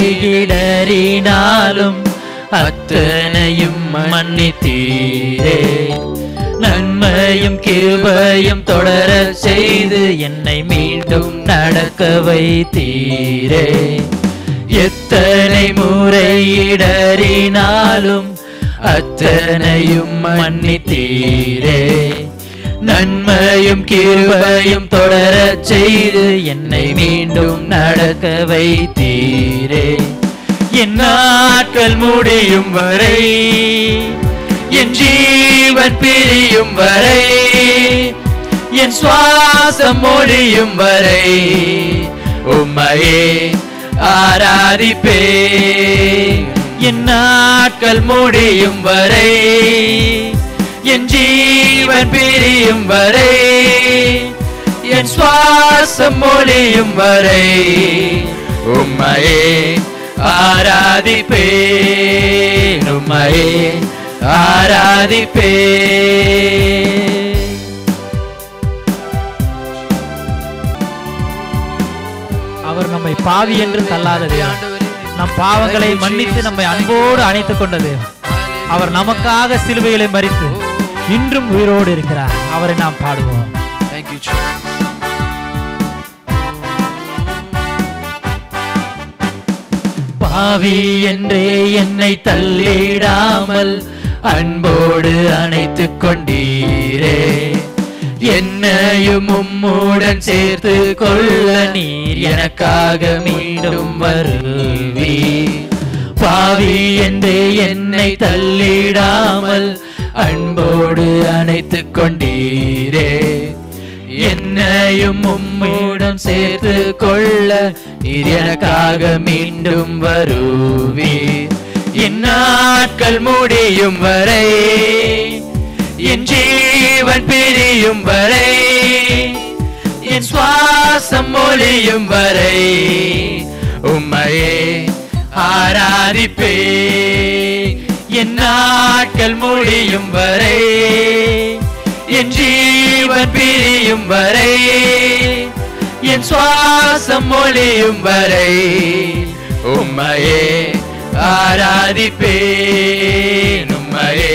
இடறினாலும் அத்தனையும் மன்னித்தீரே நன்மையும் கிருபையும் தொடர செய்து என்னை மீண்டும் நடக்க வைத்தீரே எத்தனை முறை இடறினாலும் அத்தனையும் மன்னித்தீரே நன்மையும் கிருபையும் தொடர செய்து என்னை மீண்டும் நடக்க வைத்தீரே என் நாட்கள் முடியும் வரை என் ஜீவன் பிரியும் வரை என் சுவாசம் மொழியும் வரை உம்மையே ஆராதிப்பே என் நாட்கள் முடியும் வரை என் ஜீவன் பிரியும் வரை என் சுவாசம் மொழியும் வரை உம்மையே ஆராதிப்பே உம்மையே ஆராதிப்பே அவர் நம்மை பாவி என்று தள்ளாத தேவன் நம் பாவங்களை மன்னித்து நம்மை அன்போடு அணைத்துக் கொண்ட தேவன் அவர் நமக்காக சிலுவைகளை மறித்து இன்றும் உயிரோடு இருக்கிறார் அவரை நாம் பாடுவோம் Thank you, Jesus. பாவி என்றே என்னை தள்ளிடாமல் அன்போடு அணைத்துக் கொண்டீரே என்னையும் உம்முடன் சேர்த்து கொள்ள நீர் எனக்காக மீண்டும் வருவீர் பாவி என்றே என்னை தள்ளிடாமல் அன்போடு அணைத்துக் கொண்டீரே என்னையும் உம்முடன் சேர்த்து கொள்ள நீர் எனக்காக மீண்டும் வருவீர் என் நாட்கள் முடியும் வரை என் ஜீவன் பிரியும் வரை என் சுவாசம் மொழியும் வரை உம்மையே ஆராதிப்பே என் நாட்கள் முடியும் வரை என் ஜீவன் பிரியும் வரை என் சுவாசம் மொழியும் வரை உம்மையே ஆராதிப்பேன் உம்மையே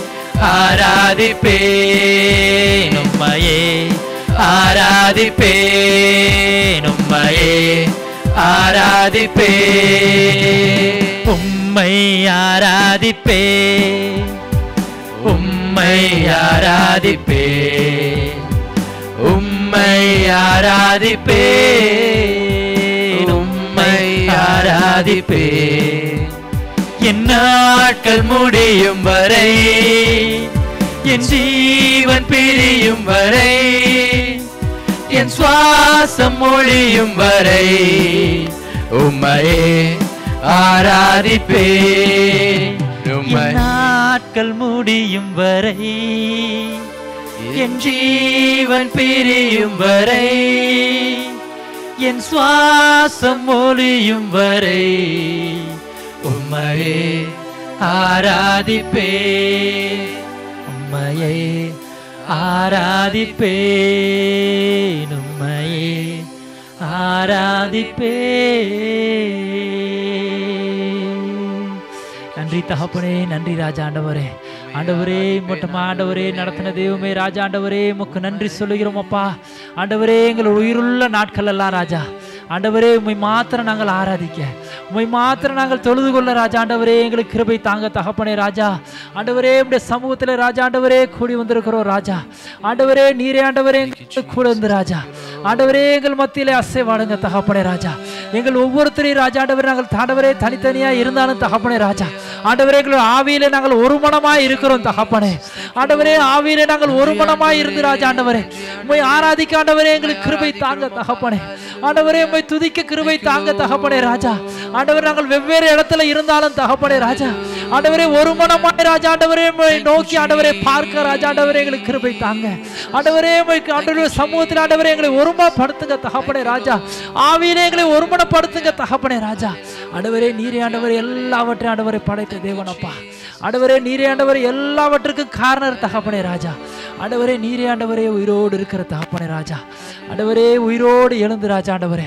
ஆராதிப்பேன் உம்மையே ஆராதிப்பேன் உம்மையே ஆராதிப்பேன் உம்மை ஆராதிப்பேன் உம்மை ஆராதிப்பேன் உம்மை ஆராதிப்பேன் உம்மை ஆராதிப்பேன் என் நாட்கள் முடியும் வரை என் ஜீவன் பிரியும் வரை என் சுவாசம் மொழியும் வரை உம்மையே ஆராதிப்பேன் உம்மை நாட்கள் முடியும் வரை என் ஜீவன் பிரியும் வரை என் சுவாசம் மொழியும் வரை உம்மையே ஆராதிப்பே உம்மையே ஆராதிப்பே உம்மையே ஆராதிப்பே நன்றி தகப்பனே நன்றி ராஜா ஆண்டவரே ஆண்டவரே மட்டும் ஆண்டவரே நடத்தின தெய்வமே ராஜா ஆண்டவரே உமக்கு நன்றி சொல்லுகிறோம் அப்பா ஆண்டவரே எங்கள் உயிருள்ள நாட்கள் எல்லாம் ராஜா ஆண்டவரே உம்மை மாத்திரம் நாங்கள் ஆராதிக்க உம்மை மாத்திரம் நாங்கள் தொழுது கொள்ள ராஜா ஆண்டவரே எங்களுக்கு கிருபை தாங்க தகப்பனே ராஜா ஆண்டவரே உடைய சமூகத்தில் ராஜா ஆண்டவரே கூடி வந்திருக்கிறோம் ராஜா ஆண்டவரே நீரே ஆண்டவரே எங்களுக்கு கூட இருந்து ராஜா ஆண்டவரே எங்கள் மத்தியிலே அசைவாடுங்க தகப்பனே ராஜா எங்கள் ஒவ்வொருத்தரையும் ராஜா ஆண்டவரே நாங்கள் ஆண்டவரே தனித்தனியா இருந்தாலும் தகப்பனே ராஜா ஆண்டவரே எங்கள் ஆவியிலே நாங்கள் ஒரு மனமாய் இருக்கிறோம் தகப்பனே ஆண்டவரே ஆவியிலே நாங்கள் ஒரு மனமாய் இருந்து ராஜா ஆண்டவரே உம்மை ஆராதிக்க ஆண்டவரே எங்களுக்கு கிருபை தாங்க தகப்பனே ஆண்டவரே உம்மை துதிக்க கிருபை தாங்க தகப்பனே ராஜா ஆண்டவரே நாங்கள் வெவ்வேறு இடத்துல இருந்தாலும் தகப்பனே ராஜா ஆண்டவரே ஒரு மனமாய் ராஜா ஆண்டவரே உம்மை நோக்கி ஆண்டவரே பார்க்க ராஜா ஆண்டவரே எங்களுக்கு கிருபை தாங்க ஆண்டவரே உம்மை ஆண்டவரே சமூகத்தில் ஆண்டவரே எங்களை ஒருமைப்படுத்துங்க தகப்பனே ராஜா ஆவியிலே எங்களை ஒருமனப்படுத்துங்க தகப்பனே ராஜா ஆண்டவரே நீரே ஆண்டவரே எல்லாவற்றையும் ஆண்டவரை படைத்த தேவனப்பா ஆண்டவரே நீரே ஆண்டவரே எல்லாவற்றுக்கும் காரணர் தகப்பனே ராஜா ஆண்டவரே நீரே ஆண்டவரே உயிரோடு இருக்கிற தகப்பனே ராஜா ஆண்டவரே உயிரோடு எழுந்து ராஜா ஆண்டவரே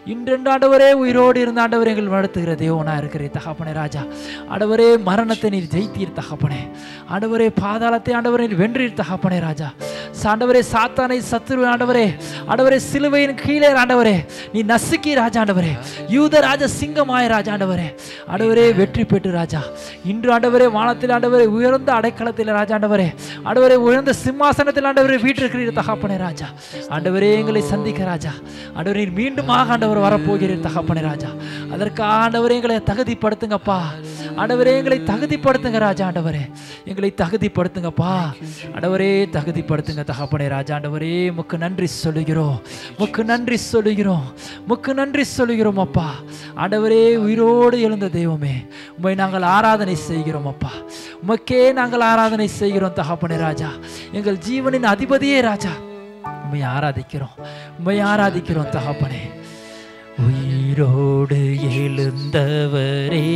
இன்றென்று ஆண்டவரே உயிரோடு இருந்த ஆண்டவரே எங்கள் நடத்துகிற தேவனா இருக்கிற தகப்பனே ராஜா ஆண்டவரே மரணத்தை நீர் ஜெயித்தீர் தகப்பனே ஆண்டவரே பாதாளத்தை ஆண்டவரே நீர் வென்றீர் தகப்பனே ராஜா ஆண்டவரே சாத்தானை சத்துரு ஆண்டவரே ஆண்டவரே சிலுவையின் கீழே ஆண்டவரே நீ நசுக்கி ராஜா ஆண்டவரே யூத ராஜ சிங்கமாய ராஜா ஆண்டவரே ஆண்டவரே வெற்றி பெற்று ராஜா இன்று ஆண்டவரே வானத்தில் ஆண்டவரே உயர்ந்த அடைக்கலத்தில் ராஜா ஆண்டவரே ஆண்டவரே உயர்ந்த சிம்மாசனத்தில் ஆண்டவரே வீட்டிருக்கிறீர் தகப்பனே ராஜா ஆண்டவரே எங்களை சந்திக்க ராஜா ஆண்டவரே நீர் மீண்டுமாக ஆண்டவர் வரப்போகிறீர் தகப்பனே ராஜா அதற்காக ஆண்டவரே எங்களை தகுதிப்படுத்துங்கப்பா ஆண்டவரே எங்களை தகுதிப்படுத்துங்க ராஜா ஆண்டவரே எங்களை தகுதிப்படுத்துங்கப்பா ஆண்டவரே தகுதிப்படுத்துங்க தகப்பனே ராஜா ஆண்டவரே முக்கு நன்றி சொல்லுகிறோம் முக்கு நன்றி சொல்லுகிறோம் முக்கு நன்றி சொல்லுகிறோம் அப்பா ஆண்டவரே உயிரோடு எழுந்த தெய்வமே உம்மை நாங்கள் ஆராதனை செய்கிறோம் அப்பா உமக்கே நாங்கள் ஆராதனை செய்கிறோம் தகப்பனே ராஜா எங்கள் ஜீவனின் அதிபதியே ராஜா உம்மை ஆராதிக்கிறோம் உம்மை ஆராதிக்கிறோம் தகப்பனே உயிரோடு எழுந்தவரே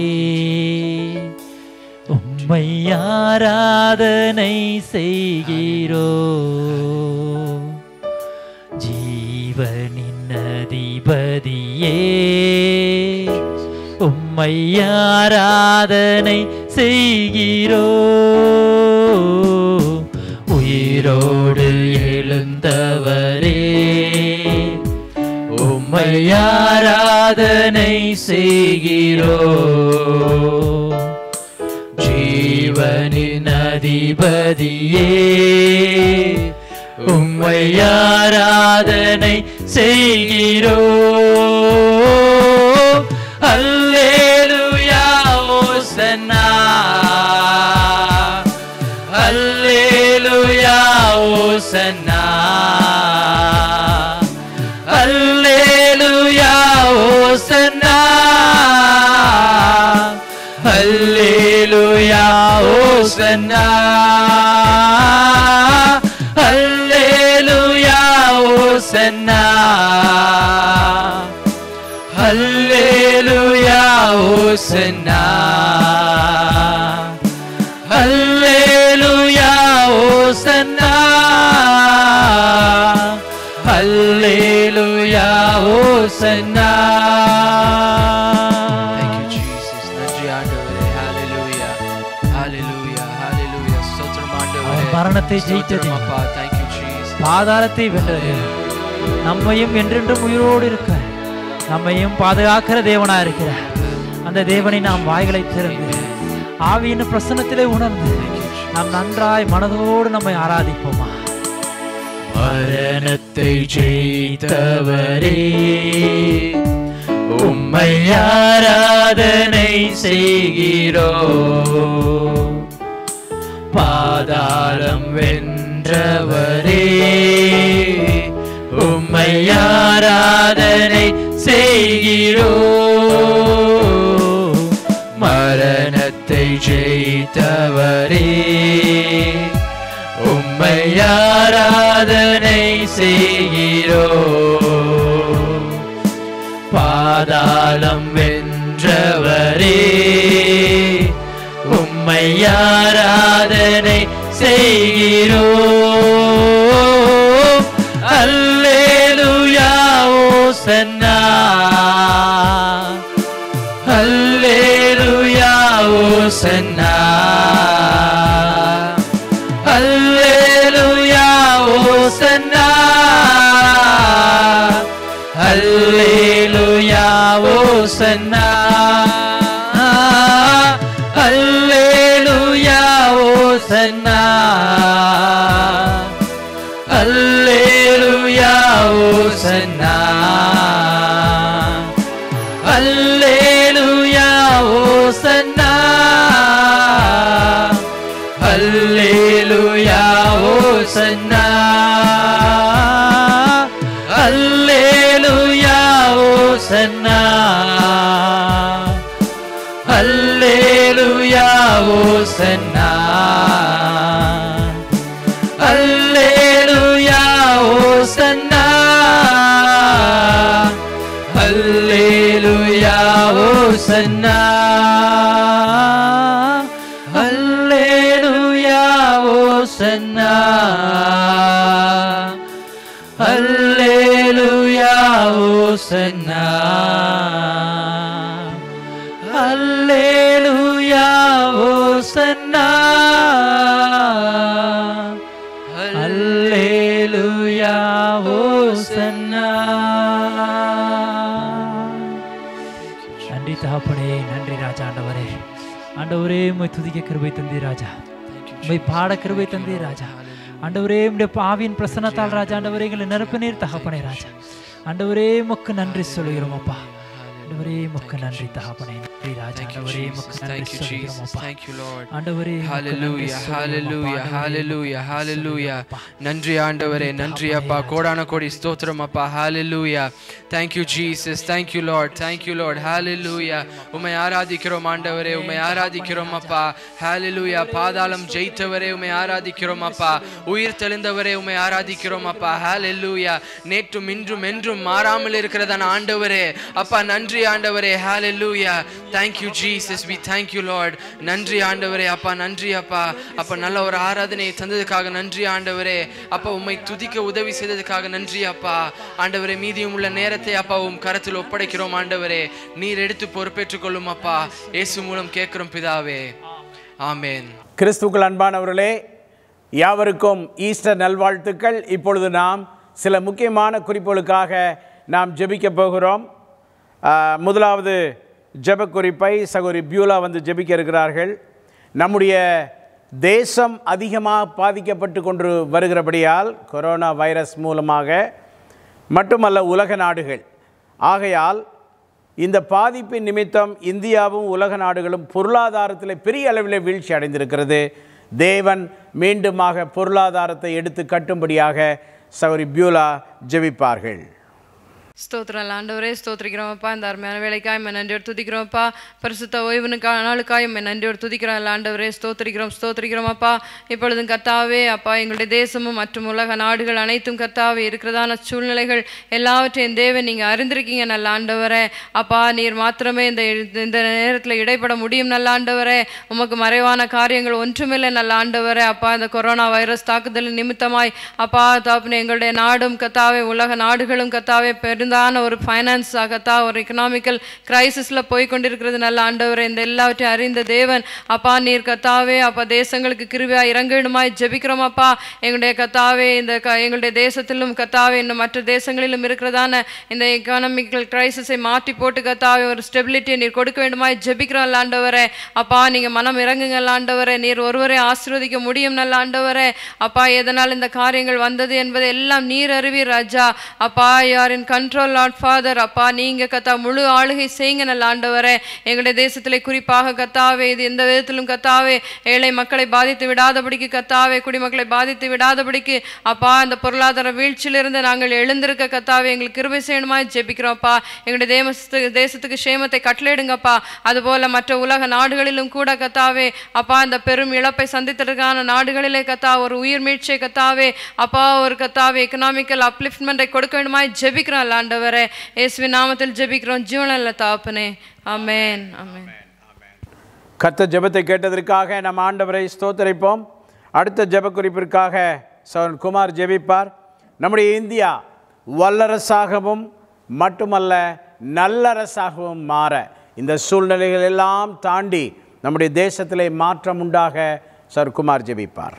உம்மை ஆராதனை செய்கிறோ ஜீவனின் அதிபதியே உம்மை ஆராதனை செய்கிறோ உயிரோடு எழுந்தவரே உம்மை ஆராதனை செய்கிறோ ஜீவனின் அதிபதியே உம்மை ஆராதனை செய்கிறோ அல்லேலூயா ஓசன்னா அல்லேலூயா ஓசன்னா அல்லேலூயா ஓசன்னா அல்லேலூயா ஓசன்னா அல்லேலூயா ஓசன்னா அல்லேலூயா ஓசன்னா அல்லேலூயா ஓசன்னா அல்லேலூயா ஓசன்னா Thank you, Jesus. நன்றி ஆண்டவரே. Hallelujah. Hallelujah. Hallelujah. ஸ்தோத்திரம் ஆண்டவரே. அவர் மரணத்தை ஜெயித்தது. ஸ்தோத்திரம் அப்பா. Thank you, Jesus. பாதாளத்தை வென்றது நம்மையும் என்றென்றும் உயிரோடு இருக்க நம்மையும் பாதுகாக்கிற தேவனா இருக்கிறார் அந்த தேவனை நாம் வாய்களை திறந்து ஆவியின் பிரசன்னத்திலே உணர்ந்து நாம் நன்றாய் மனதோடு நம்மை ஆராதிப்போமா மரணத்தை ஜெயித்தவரே உம்மை ஆராதனை செய்கிறோ பாதாளம் வென்றவரே உம்மை ஆராதனை செய்கிறோ மரணத்தை ஜெயித்தவரே உம்மை ஆராதனை செய்கிறோ பாதாளம் வென்றவரே உம்மை ஆராதனை செய்கிறோ அல்லேலூயா ஓசன்னா அல்லேலூயா ஓசன்னா அல்லேலூயா ஓசன்னா அல்லேலூயா ஓசன்னா அல்லேலூயா ஓசன்னா அல்லேலூயா ஓசன்னா அல்லேலூயா ஓசன்னா அல்லேலூயா ஓசன்னா அல்லேலூயா ஓசன்னா அல்லேலூயா ஓசன்னா அல்லேலூயா ஓசன்னா அல்லேலூயா ஓசன்னா அல்லேலூயா ஓசன்னா அல்லேலூயா ஓசன்னா அல்லேலூயா ஓசன்னா அல்லேலூயா ஓசன்னா நன்றி தகப்பனே நன்றி ராஜா ஆண்டவரே ஆண்டவரே உம்மை துதிக்க கிருபை தந்தீர் ராஜா உம்மை பாட கிருபை தந்தீர் ராஜா ஆண்டவரே உம்முடைய பாவியின் பிரசன்னத்தால் ராஜா ஆண்டவரே எங்களை நிரப்பினீர் தகப்பனே ராஜா ஆண்டவரே மக்கு நன்றி சொல்கிறோம் அப்பா ஆண்டவரே மக்கு நன்றி தகப்பனே நன்றி ராஜா Thank you, ஆண்டவரே Jesus. மக்கு Thank நன்றி you, சொல்கிறோம் Jesus. அப்பா Thank you, Lord. ஆண்டவரே உமக்கு நன்றி Hallelujah, சொல்கிறோம் அப்பா. hallelujah, ஆண்டவரே, hallelujah, உமக்கு hallelujah. சொல்கிறோம் அப்பா. நன்றி ஆண்டவரே நன்றி அப்பா கோடான கோடி ஸ்தோத்திரம் அப்பா ஹalleluya thank you jesus thank you lord thank you lord hallelujah உம்மை ஆராதிக்கிறோம் ஆண்டவரே உம்மை ஆராதிக்கிறோம் அப்பா hallelujah பாதாளம் ஜெயித்தவரே உம்மை ஆராதிக்கிறோம் அப்பா உயிர் தெளிந்தவரே உம்மை ஆராதிக்கிறோம் அப்பா hallelujah நேற்றும் இன்றும் என்றும் மாறாமல் இருக்கிறதான ஆண்டவரே அப்பா நன்றி ஆண்டவரே hallelujah thank you jesus we thank you lord நன்றி ஆண்டவரே அப்பா நன்றி அப்பா அப்பா நல்ல ஒரு ஆராதனையை தந்ததுக்காக நன்றி ஆண்டவரே அப்பா உம்மை துதிக்க உதவி செய்ததுக்காக நன்றி அப்பா ஆண்டவரே மீதியும் உள்ள நேரத்தை அப்பா உம் கரத்தில் ஒப்படைக்கிறோம் ஆண்டவரே நீர் எடுத்து பொறுப்பேற்றுக் கொள்ளும் அப்பா இயேசு மூலம் கேட்கிறோம் பிதாவே ஆமென் கிறிஸ்துக்கள் அன்பானவர்களே யாவருக்கும் ஈஸ்டர் நல்வாழ்த்துக்கள் இப்பொழுது நாம் சில முக்கியமான குறிப்புகளுக்காக நாம் ஜெபிக்க போகிறோம் ஆ, முதலாவது ஜெப குறிப்பை சகோதரி பியூலா வந்து ஜெபிக்க இருக்கிறார்கள் நம்முடைய தேசம் அதிகமாக பாதிக்கப்பட்டு கொண்டு வருகிறபடியால் கொரோனா வைரஸ் மூலமாக மட்டுமல்ல உலக நாடுகள் ஆகையால் இந்த பாதிப்பின் நிமித்தம் இந்தியாவும் உலக நாடுகளும் பொருளாதாரத்தில் பெரிய அளவில் வீழ்ச்சி அடைந்திருக்கிறது தேவன் மீண்டுமாக பொருளாதாரத்தை எடுத்து கட்டும்படியாக சௌரி பியூலா ஜெபிப்பார்கள் ஸ்தோத்திரம் ஆண்டவரே ஸ்தோத்திரிக்கிறோம்ப்பா இந்த அருமையான வேலைக்காய் மே நன்றியோடு துதிக்கிறோம்ப்பா பரிசுத்த ஓய்வுனுக்கா நாளுக்காய் மே நன்றியோடு துதிக்கிறோம் இல்ல ஆண்டவரே ஸ்தோத்திரிக்கிறோம் ஸ்தோத்திரிக்கிறோம்ப்பா இப்பொழுதும் கர்த்தாவே அப்பா எங்களுடைய தேசமும் மற்றும் உலக நாடுகள் அனைத்தும் கர்த்தாவே இருக்கிறதான சூழ்நிலைகள் எல்லாவற்றையும் தேவன் நீங்கள் அறிந்திருக்கீங்க நல்ல ஆண்டவரே அப்பா நீர் மாத்திரமே இந்த இந்த நேரத்தில் இடைப்பட முடியும் நல்ல ஆண்டவரே உமக்கு மறைவான காரியங்கள் ஒன்றுமில்லை நல்ல ஆண்டவரே அப்பா இந்த கொரோனா வைரஸ் தாக்குதல் நிமித்தமாய் அப்பா தாப்புனே எங்களுடைய நாடும் கத்தாவே உலக நாடுகளும் கத்தாவே பெருந்தான ஒரு ஃபைனான்ஸ் கத்தா ஒரு எக்கனாமிக்கல் கிரைசிஸில் போய் கொண்டிருக்கிறது நல்ல ஆண்டவரே இந்த எல்லாவற்றையும் அறிந்த தேவன் அப்பா நீர் கத்தாவே அப்பா தேசங்களுக்கு கிருவியா இறங்கிடுமாய் ஜெபிக்கிறோம் அப்பா எங்களுடைய கத்தாவே இந்த க எங்களுடைய தேசத்திலும் கத்தாவே இன்னும் மற்ற தேசங்களிலும் இருக்கிறதான இந்த எக்கனாமிக்கல் கிரைசிஸை மாற்றி போட்டு கத்தாவே ஒரு ஸ்டெபிலிட்டியை நீர் கொடுக்க வேண்டுமாய் ஜெபிக்கிறோம் நல்ல ஆண்டவரே அப்பா நீங்கள் மனம் இறங்குங்க நல்ல ஆண்டவரே நீர் ஒருவரை ஆசீர்வதிக்க முடியும் நல்ல ஆண்டவரே அப்பா எதனால் இந்த காரியங்கள் வந்தது என்பதை எல்லாம் நீர் அறிவீர் ராஜா அப்பா யார் இன் கண்ட்ரோல் லாட் ஃபாதர் அப்பா நீங்க கத்தா முழு ஆளுகை செய்யுங்க நல்ல ஆண்டவரே எங்களுடைய தேசத்திலே குறிப்பாக கத்தாவே இது எந்த விதத்திலும் கத்தாவே ஏழை மக்களை பாதித்து விடாதபடிக்கு கத்தாவே குடிமக்களை பாதித்து விடாதபடிக்கு அப்பா இந்த பொருளாதார வீழ்ச்சியிலிருந்து நாங்கள் எழுந்திருக்க கத்தாவே எங்களுக்கு கிருபை செய்யணுமா ஜெபிக்கிறோம்ப்பா எங்களுடைய தேசத்துக்கு தேசத்துக்கு சேமத்தை கட்டளையிடுங்கப்பா அதுபோல மற்ற உலக நாடுகளிலும் கூட கத்தாவே அப்பா இந்த பெரும் இழப்பை சந்தித்திருக்கான நாடுகளிலே கத்தா ஒரு உயிர் மீட்சியை கத்தாவே அப்பா ஒரு கத்தாவே எக்கனாமிக்கல் அப்லிஃப்ட்மெண்ட்டை கொடுக்க வேண்டுமாய் ஜெபிக்கிறோம் ஆண்டவரே இயேசுவின் நாமத்தில் ஜெபிக்கிறோம் ஜீவனில் தாப்பனே ஆமென் ஆமென் கத்த ஜெபத்தை கேட்டதற்காக நம் ஆண்டவரை ஸ்தோத்தரிப்போம் அடுத்த ஜெப குறிப்பிற்காக சௌரன் குமார் ஜெபிப்பார் நம்முடைய இந்தியா வல்லரசாகவும் மட்டுமல்ல நல்லரசாகவும் மாற இந்த சூழ்நிலைகள் எல்லாம் தாண்டி நம்முடைய தேசத்திலே மாற்றம் உண்டாக சர் குமார் ஜெபிப்பார்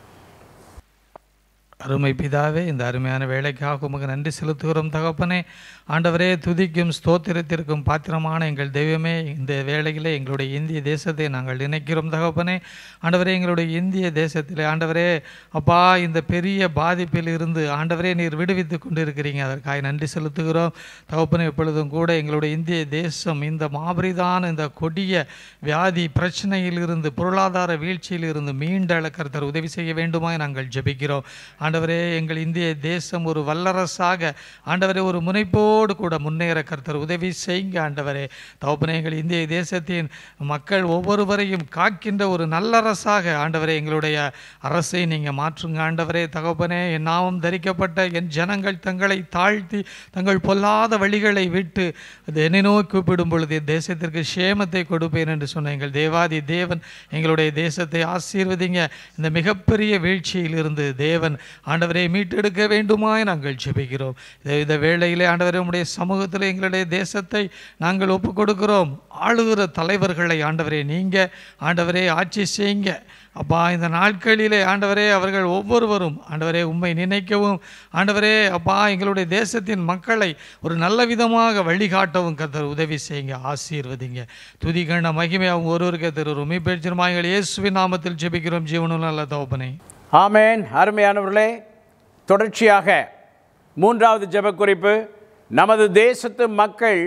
அருமை பிதாவே இந்த அருமையான வேலைக்காக உமக்கு நன்றி செலுத்துகிறோம் தகப்பனே ஆண்டவரே துதிக்கும் ஸ்தோத்திரத்திற்கும் பாத்திரமான எங்கள் தெய்வமே இந்த வேளையிலே எங்களுடைய இந்திய தேசத்தை நாங்கள் நினைக்கிறோம் தகப்பனே ஆண்டவரே எங்களுடைய இந்திய தேசத்திலே ஆண்டவரே அப்பா இந்த பெரிய பாதிப்பில் இருந்து ஆண்டவரே நீர் விடுவித்து கொண்டிருக்கிறீங்க அதற்காக நன்றி செலுத்துகிறோம் தகப்பனே எப்பொழுதும் கூட எங்களுடைய இந்திய தேசம் இந்த மாபரிதான இந்த கொடிய வியாதி பிரச்சனையில் இருந்து பொருளாதார வீழ்ச்சியில் இருந்து மீண்டெழ கர்த்தர் உதவி செய்ய வேண்டுமாய் நாங்கள் ஜெபிக்கிறோம் ஆண்டவரே எங்கள் இந்திய தேசம் ஒரு வல்லரசாக ஆண்டவரே ஒரு முனைப்போடு கூட முன்னேற கர்த்தர் உதவி செய்யுங்க ஆண்டவரே தகப்பனே எங்கள் இந்திய தேசத்தின் மக்கள் ஒவ்வொருவரையும் காக்கின்ற ஒரு நல்லரசாக ஆண்டவரே எங்களுடைய அரசை நீங்கள் மாற்றுங்க ஆண்டவரே தகப்பனே என் நாமம் தரிக்கப்பட்ட என் ஜனங்கள் தங்களை தாழ்த்தி தங்கள் பொல்லாத வழிகளை விட்டு அது என்னை நோக்கி கூப்பிடும் பொழுது என் தேசத்திற்கு சேமத்தை கொடுப்பேன் என்று சொன்ன எங்கள் தேவாதி தேவன் எங்களுடைய தேசத்தை ஆசீர்வதிங்க இந்த மிகப்பெரிய வீழ்ச்சியிலிருந்து தேவன் ஆண்டவரை மீட்டெடுக்க வேண்டுமாய் நாங்கள் ஜெபிக்கிறோம் இந்த- இந்த வேளையிலே ஆண்டவரே உம்முடைய சமூகத்தில் எங்களுடைய தேசத்தை நாங்கள் ஒப்புக் கொடுக்கிறோம் ஆளுகிற தலைவர்களை ஆண்டவரே நீங்கள் ஆண்டவரே ஆட்சி செய்யுங்க அப்பா இந்த நாட்களிலே ஆண்டவரே அவர்கள் ஒவ்வொருவரும் ஆண்டவரே உம்மை நினைக்கவும் ஆண்டவரே அப்பா எங்களுடைய தேசத்தின் மக்களை ஒரு நல்ல விதமாக வழிகாட்டவும் கத்தர் உதவி செய்யுங்க ஆசீர்வதிங்க துதிகண்ண மகிமை அவங்க ஒருவருக்கு திருவரும் மீப்பெற்றிருமா எங்கள் இயேசுவின் நாமத்தில் ஜெபிக்கிறோம் ஜீவனும் நல்ல தோப்பனை ஆமேன் அருமையானவர்களே தொடர்ச்சியாக மூன்றாவது ஜெபக்குறிப்பு நமது தேசத்து மக்கள்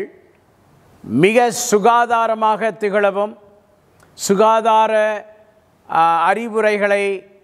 மிக சுகாதாரமாக திகழவும் சுகாதார ஆ, அறிவுரைகளை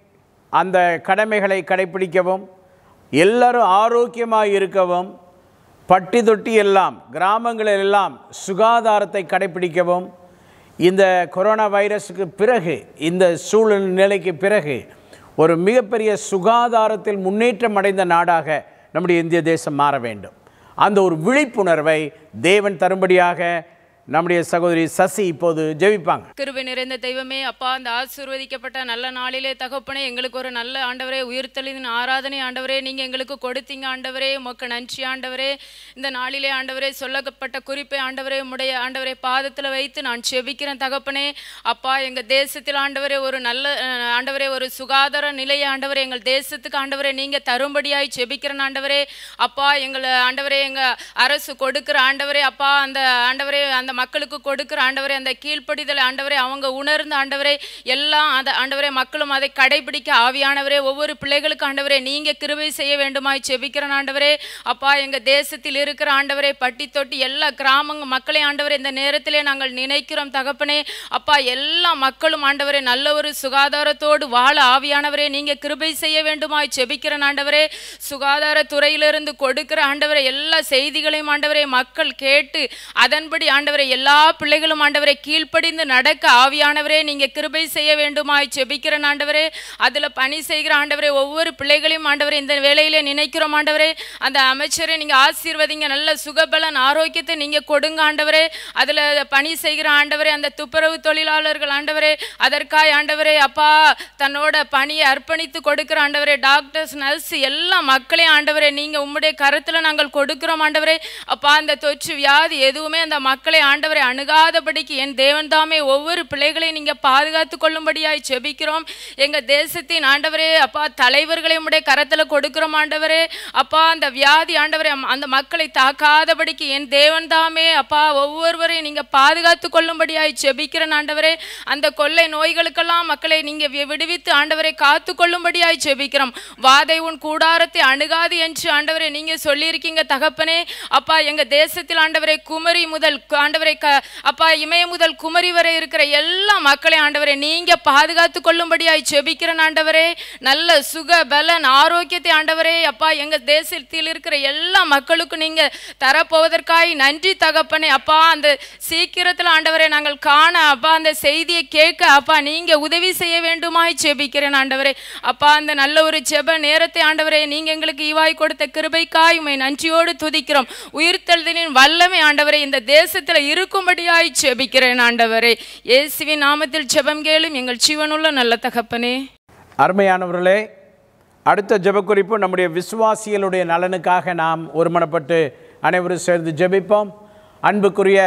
அந்த கடமைகளை கடைப்பிடிக்கவும் எல்லாரும் ஆரோக்கியமாக இருக்கவும் பட்டி தொட்டி எல்லாம் கிராமங்களில் எல்லாம் சுகாதாரத்தை கடைப்பிடிக்கவும் இந்த கொரோனா வைரஸுக்கு பிறகு இந்த சூழ்நிலைக்கு பிறகு ஒரு மிகப்பெரிய சுகாதாரத்தில் முன்னேற்றம் அடைந்த நாடாக நம்முடைய இந்திய தேசம் மாற வேண்டும் அந்த ஒரு விழிப்புணர்வை தேவன் தரும்படியாக நம்முடைய சகோதரி சசி இப்போது ஜெபிப்பாங்க கிருபை நிறைந்த தெய்வமே அப்பா அந்த ஆசீர்வதிக்கப்பட்ட நல்ல நாளிலே தகப்பனே எங்களுக்கு ஒரு நல்ல ஆண்டவரே உயிர்த்தெளிதின் ஆராதனை ஆண்டவரே நீங்க எங்களுக்கு கொடுத்தீங்க ஆண்டவரே உமக்கு நன்றி ஆண்டவரே இந்த நாளிலே ஆண்டவரே சொல்லப்பட்ட குறிப்பை ஆண்டவரே உம்முடைய ஆண்டவரே பாதத்தில் வைத்து நான் செபிக்கிறேன் தகப்பனே அப்பா எங்க தேசத்தில் ஆண்டவரே ஒரு நல்ல அஹ், ஆண்டவரே ஒரு சுகாதார நிலையை ஆண்டவரே எங்கள் தேசத்துக்கு ஆண்டவரே நீங்க தரும்படியாய் செபிக்கிறேன் ஆண்டவரே அப்பா எங்களை ஆண்டவரே எங்க அரசு கொடுக்கிற ஆண்டவரே அப்பா அந்த ஆண்டவரே அந்த மக்களுக்கு கொடுக்கிற ஆண்டவரே அந்த கீழ்ப்படிதல் ஆண்டவரே அவங்க உணர்ந்த ஆண்டவரே எல்லாம் அந்த ஆண்டவரே மக்களும் அதை கடைபிடிக்க ஆவியானவரே ஒவ்வொரு பிள்ளைகளுக்கு ஆண்டவரே நீங்க கிருபை செய்ய வேண்டுமாய் செபிக்கிறேன் ஆண்டவரே அப்பா எங்க தேசத்தில் இருக்கிற ஆண்டவரே பட்டி தொட்டி எல்லா கிராமங்க மக்களை ஆண்டவரே இந்த நேரத்திலே நாங்கள் நினைக்கிறோம் தகப்பனே அப்பா எல்லா மக்களும் ஆண்டவரே நல்ல ஒரு சுகாதாரத்தோடு வாழ ஆவியானவரே நீங்க கிருபை செய்ய வேண்டுமாய் செபிக்கிறேன் ஆண்டவரே சுகாதாரத்துறையிலிருந்து கொடுக்கிற ஆண்டவரே எல்லா செய்திகளையும் ஆண்டவரே மக்கள் கேட்டு அதன்படி ஆண்டவரே எல்லா பிள்ளைகளும் ஆண்டவரே கீழ்ப்படிந்து நடக்க ஆவியானவரே நீங்க கிருபை செய்ய வேண்டுமாய் செபிக்கிறேன் ஆண்டவரே அதுல பணி செய்கிற ஆண்டவரே ஒவ்வொரு பிள்ளைகளையும் ஆண்டவரே இந்த வேளையிலே நினைக்கிறோம் ஆண்டவரே அந்த அமைச்சரை நீங்க ஆசீர்வதிங்க நல்ல சுகபலன் ஆரோக்கியத்தை நீங்க கொடுங்க ஆண்டவரே அதுல பணி செய்கிற ஆண்டவரே அந்த துப்புரவு தொழிலாளர்கள் ஆண்டவரே அதற்காய் ஆண்டவரே அப்பா தன்னோட பணியை அர்ப்பணித்து கொடுக்கிற ஆண்டவரே டாக்டர்ஸ் நர்ஸ் எல்லா மக்களையும் ஆண்டவரே நீங்க உம்முடைய கருத்துல நாங்கள் கொடுக்கிறோம் ஆண்டவரே அப்பா அந்த தொற்று வியாதி எதுவுமே அந்த மக்களை ஆண்டவரை அணுகாதபடிக்கு என் தேவன் தாமே ஒவ்வொரு பிள்ளைகளையும் நீங்க பாதுகாத்து கொள்ளும்படியாய் செபிக்கிறோம் எங்க தேசத்தின் ஆண்டவரே அப்பா தலைவர்களை உம்முடைய கரத்துல கொடுக்கிறோம் ஆண்டவரே அப்பா அந்த வியாதி ஆண்டவரே அம்- அந்த மக்களை தாக்காதபடிக்கு என் தேவன் தாமே அப்பா ஒவ்வொருவரையும் நீங்க பாதுகாத்து கொள்ளும்படியாய் செபிக்கிறேன் ஆண்டவரே அந்த கொள்ளை நோய்களுக்கெல்லாம் மக்களை நீங்க வி- விடுவித்து ஆண்டவரை காத்து கொள்ளும்படியாய் செபிக்கிறோம் வாதை உன் கூடாரத்தை அணுகாது என்று ஆண்டவரே நீங்க சொல்லியிருக்கீங்க தகப்பனே அப்பா எங்க தேசத்தில் ஆண்டவரை குமரி முதல் கு- ஆண்டவரை க அப்பா இமய முதல் குமரி வரை இருக்கிற எல்லா மக்களையும் ஆண்டவரை நீங்க பாதுகாத்து கொள்ளும்படியாய் செபிக்கிறேன் ஆண்டவரே நல்ல சுக பலன் ஆரோக்கியத்தை ஆண்டவரே அப்பா எங்க தேசத்தில் இருக்கிற எல்லா மக்களுக்கும் நீங்க தரப்போவதற்காய் நன்றி தகப்பனே அப்பா அந்த சீக்கிரத்தில் ஆண்டவரே நாங்கள் காண அப்பா அந்த செய்தியை கேட்க அப்பா நீங்க உதவி செய்ய வேண்டுமாய் ஜெபிக்கிறேன் ஆண்டவரே அப்பா அந்த நல்ல ஒரு ஜெப நேரத்தை ஆண்டவரே நீங்க எங்களுக்கு ஈவாய் கொடுத்த கிருபைக்காய் உமை நன்றியோடு துதிக்கிறோம் உயிர்த்தெழுதலின் வல்லமை ஆண்டவரே இந்த தேசத்துல இருக்கும்படியாய் ஜெபிக்கிறேன் ஆண்டவரே இயேசுவின் நாமத்தில் ஜெபம் கேளும் எங்கள் ஜீவனுள்ள நல்ல தகப்பனே அருமையானவர்களே அடுத்த ஜெபக்குறிப்பு நம்முடைய விசுவாசிகளுடைய நலனுக்காக நாம் ஒருமனப்பட்டு அனைவரும் சேர்ந்து ஜெபிப்போம் அன்புக்குரிய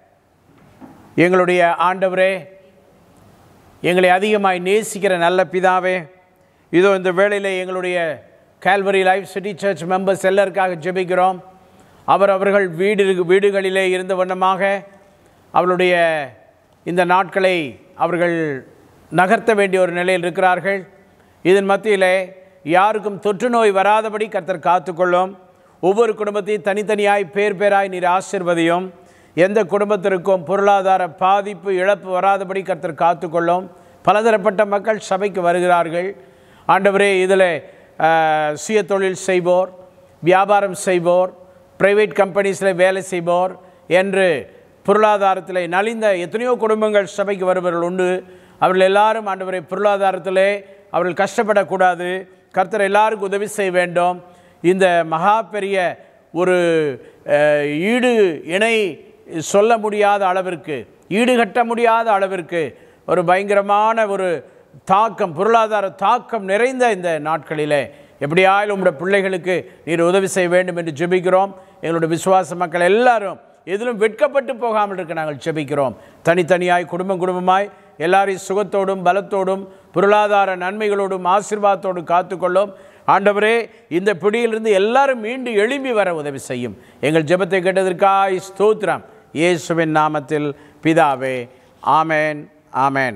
எங்களுடைய ஆண்டவரே எங்களை அதிகமாய் நேசிக்கிற நல்ல பிதாவே இதோ இந்த வேளையில் எங்களுடைய Calvary life city church members எல்லாருக்காக ஜெபிக்கிறோம் அவர் அவர்கள் வீடு வீடுகளிலே இருந்த வண்ணமாக அவருடைய இந்த நாட்களை அவர்கள் நகர்த்த வேண்டிய ஒரு நிலையில் இருக்கிறார்கள் இதன் மத்தியிலே யாருக்கும் தொற்று நோய் வராதபடி கர்த்தர் காத்துக்கொள்ளும் ஒவ்வொரு குடும்பத்தையும் தனித்தனியாய் பேர் பேராய் நீர் ஆசிர்வதியும் எந்த குடும்பத்திற்கும் பொருளாதார பாதிப்பு இழப்பு வராதபடி கர்த்தர் காத்துக்கொள்ளும் பலதரப்பட்ட மக்கள் சபைக்கு வருகிறார்கள் ஆண்டவரே இதில் சுய தொழில் செய்வோர் வியாபாரம் செய்வோர் பிரைவேட் கம்பெனிஸில் வேலை செய்வோர் என்று பொருளாதாரத்தில் நலிந்த எத்தனையோ குடும்பங்கள் சபைக்கு வருபவர்கள் உண்டு அவர்கள் எல்லாரும் ஆண்டவரை பொருளாதாரத்திலே அவர்கள் கஷ்டப்படக்கூடாது கர்த்தர் எல்லாருக்கும் உதவி செய்ய வேண்டும் இந்த மகா பெரிய ஒரு அஹ், ஈடு இணை சொல்ல முடியாத அளவிற்கு ஈடுகட்ட முடியாத அளவிற்கு ஒரு பயங்கரமான ஒரு தாக்கம் பொருளாதார தாக்கம் நிறைந்த இந்த நாட்களிலே எப்படியாயிலும் உங்களுடைய பிள்ளைகளுக்கு நீர் உதவி செய்ய வேண்டும் என்று ஜெபிக்கிறோம் எங்களுடைய விசுவாச மக்கள் எல்லாரும் எதிலும் வெட்கப்பட்டு போகாமல் இருக்க நாங்கள் ஜெபிக்கிறோம் தனித்தனியாய் குடும்பம் குடும்பமாய் எல்லாரையும் சுகத்தோடும் பலத்தோடும் பொருளாதார நன்மைகளோடும் ஆசீர்வாதத்தோடும் காத்துக்கொள்ளும் ஆண்டவரே இந்த பிடியிலிருந்து எல்லாரும் மீண்டும் எழும்பி வர உதவி செய்யும் எங்கள் ஜெபத்தை கேட்டதற்காய் ஸ்தோத்திரம் இயேசுவின் நாமத்தில் பிதாவே ஆமேன் ஆமேன்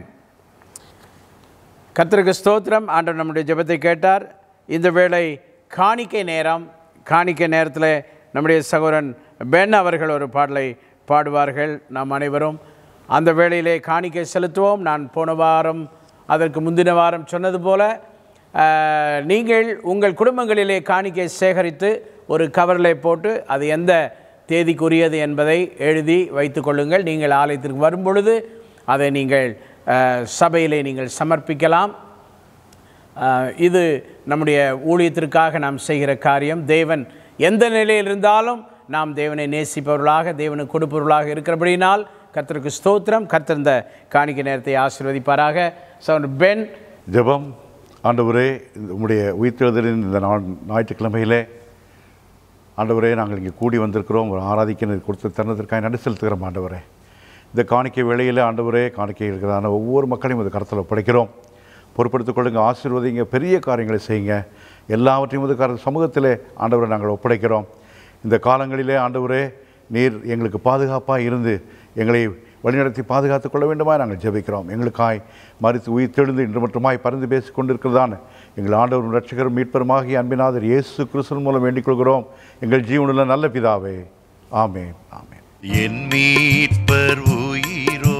கர்த்தருக்கு ஸ்தோத்திரம் ஆண்டவர் நம்முடைய ஜெபத்தை கேட்டார் இந்த வேளை காணிக்கை நேரம் காணிக்கை நேரத்தில் நம்முடைய சகோதரன் பென் அவர்கள் ஒரு பாடலை பாடுவார்கள் நாம் அனைவரும் அந்த வேளையிலே காணிக்கை செலுத்துவோம் நான் போன வாரம் அதற்கு முந்தின வாரம் சொன்னது போல அஹ், நீங்கள் உங்கள் குடும்பங்களிலே காணிக்கை சேகரித்து ஒரு கவரில் போட்டு அது எந்த தேதிக்குரியது என்பதை எழுதி வைத்துக் கொள்ளுங்கள் நீங்கள் ஆலயத்திற்கு வரும் பொழுது அதை நீங்கள் அஹ், சபையிலே நீங்கள் சமர்ப்பிக்கலாம் அஹ், இது நம்முடைய ஊழியத்திற்காக நாம் செய்கிற காரியம் தேவன் எந்த நிலையில் இருந்தாலும் நாம் தேவனை நேசிப்பவர்களாக தேவனுக்கு கொடுப்பவர்களாக இருக்கிறபடியினால் கர்த்தருக்கு ஸ்தோத்திரம் கர்த்தர் இந்த காணிக்கை நேரத்தை ஆசீர்வதிப்பாராக சவுண்ட் பென் ஜெபம் ஆண்டவரே இந்த உம்முடைய உயிர்த்தெழுதலின் இந்த நாள் ஞாயிற்றுக்கிழமையிலே ஆண்டவரே நாங்கள் இங்கே கூடி வந்திருக்கிறோம் ஒரு ஆராதிக்க நீர் கொடுத்த தருணத்திற்காக நன்றி செலுத்துகிறோம் ஆண்டவரே இந்த காணிக்கை வேளையில் ஆண்டவரே காணிக்கை இருக்கிறதான ஒவ்வொரு மக்களையும் இந்த கருத்தில் ஒப்படைக்கிறோம் பொறுப்படுத்திக் கொள்ளுங்க ஆசீர்வதிங்க பெரிய காரியங்களை செய்யுங்க எல்லாவற்றையும் வந்து கர சமூகத்திலே ஆண்டவரை நாங்கள் ஒப்படைக்கிறோம் இந்த காலங்களிலே ஆண்டவரே நீர் எங்களுக்கு பாதுகாப்பாக இருந்து எங்களை வழிநடத்தி பாதுகாத்துக் கொள்ள வேண்டுமாய் நாங்கள் ஜெபிக்கிறோம் எங்களுக்காய் மறித்து உயிர் தெழுந்து இன்று மட்டுமாய் பரிந்து பேசிக் கொண்டிருக்கிறதான எங்கள் ஆண்டவரும் ரட்சகரும் மீட்பருமாகிய அன்பினாதர் இயேசு கிறிஸ்துவின் மூலம் வேண்டிக் கொள்கிறோம் எங்கள் ஜீவனுள்ள நல்ல பிதாவே ஆமென் ஆமென் என் மீட்பர் உயிரோ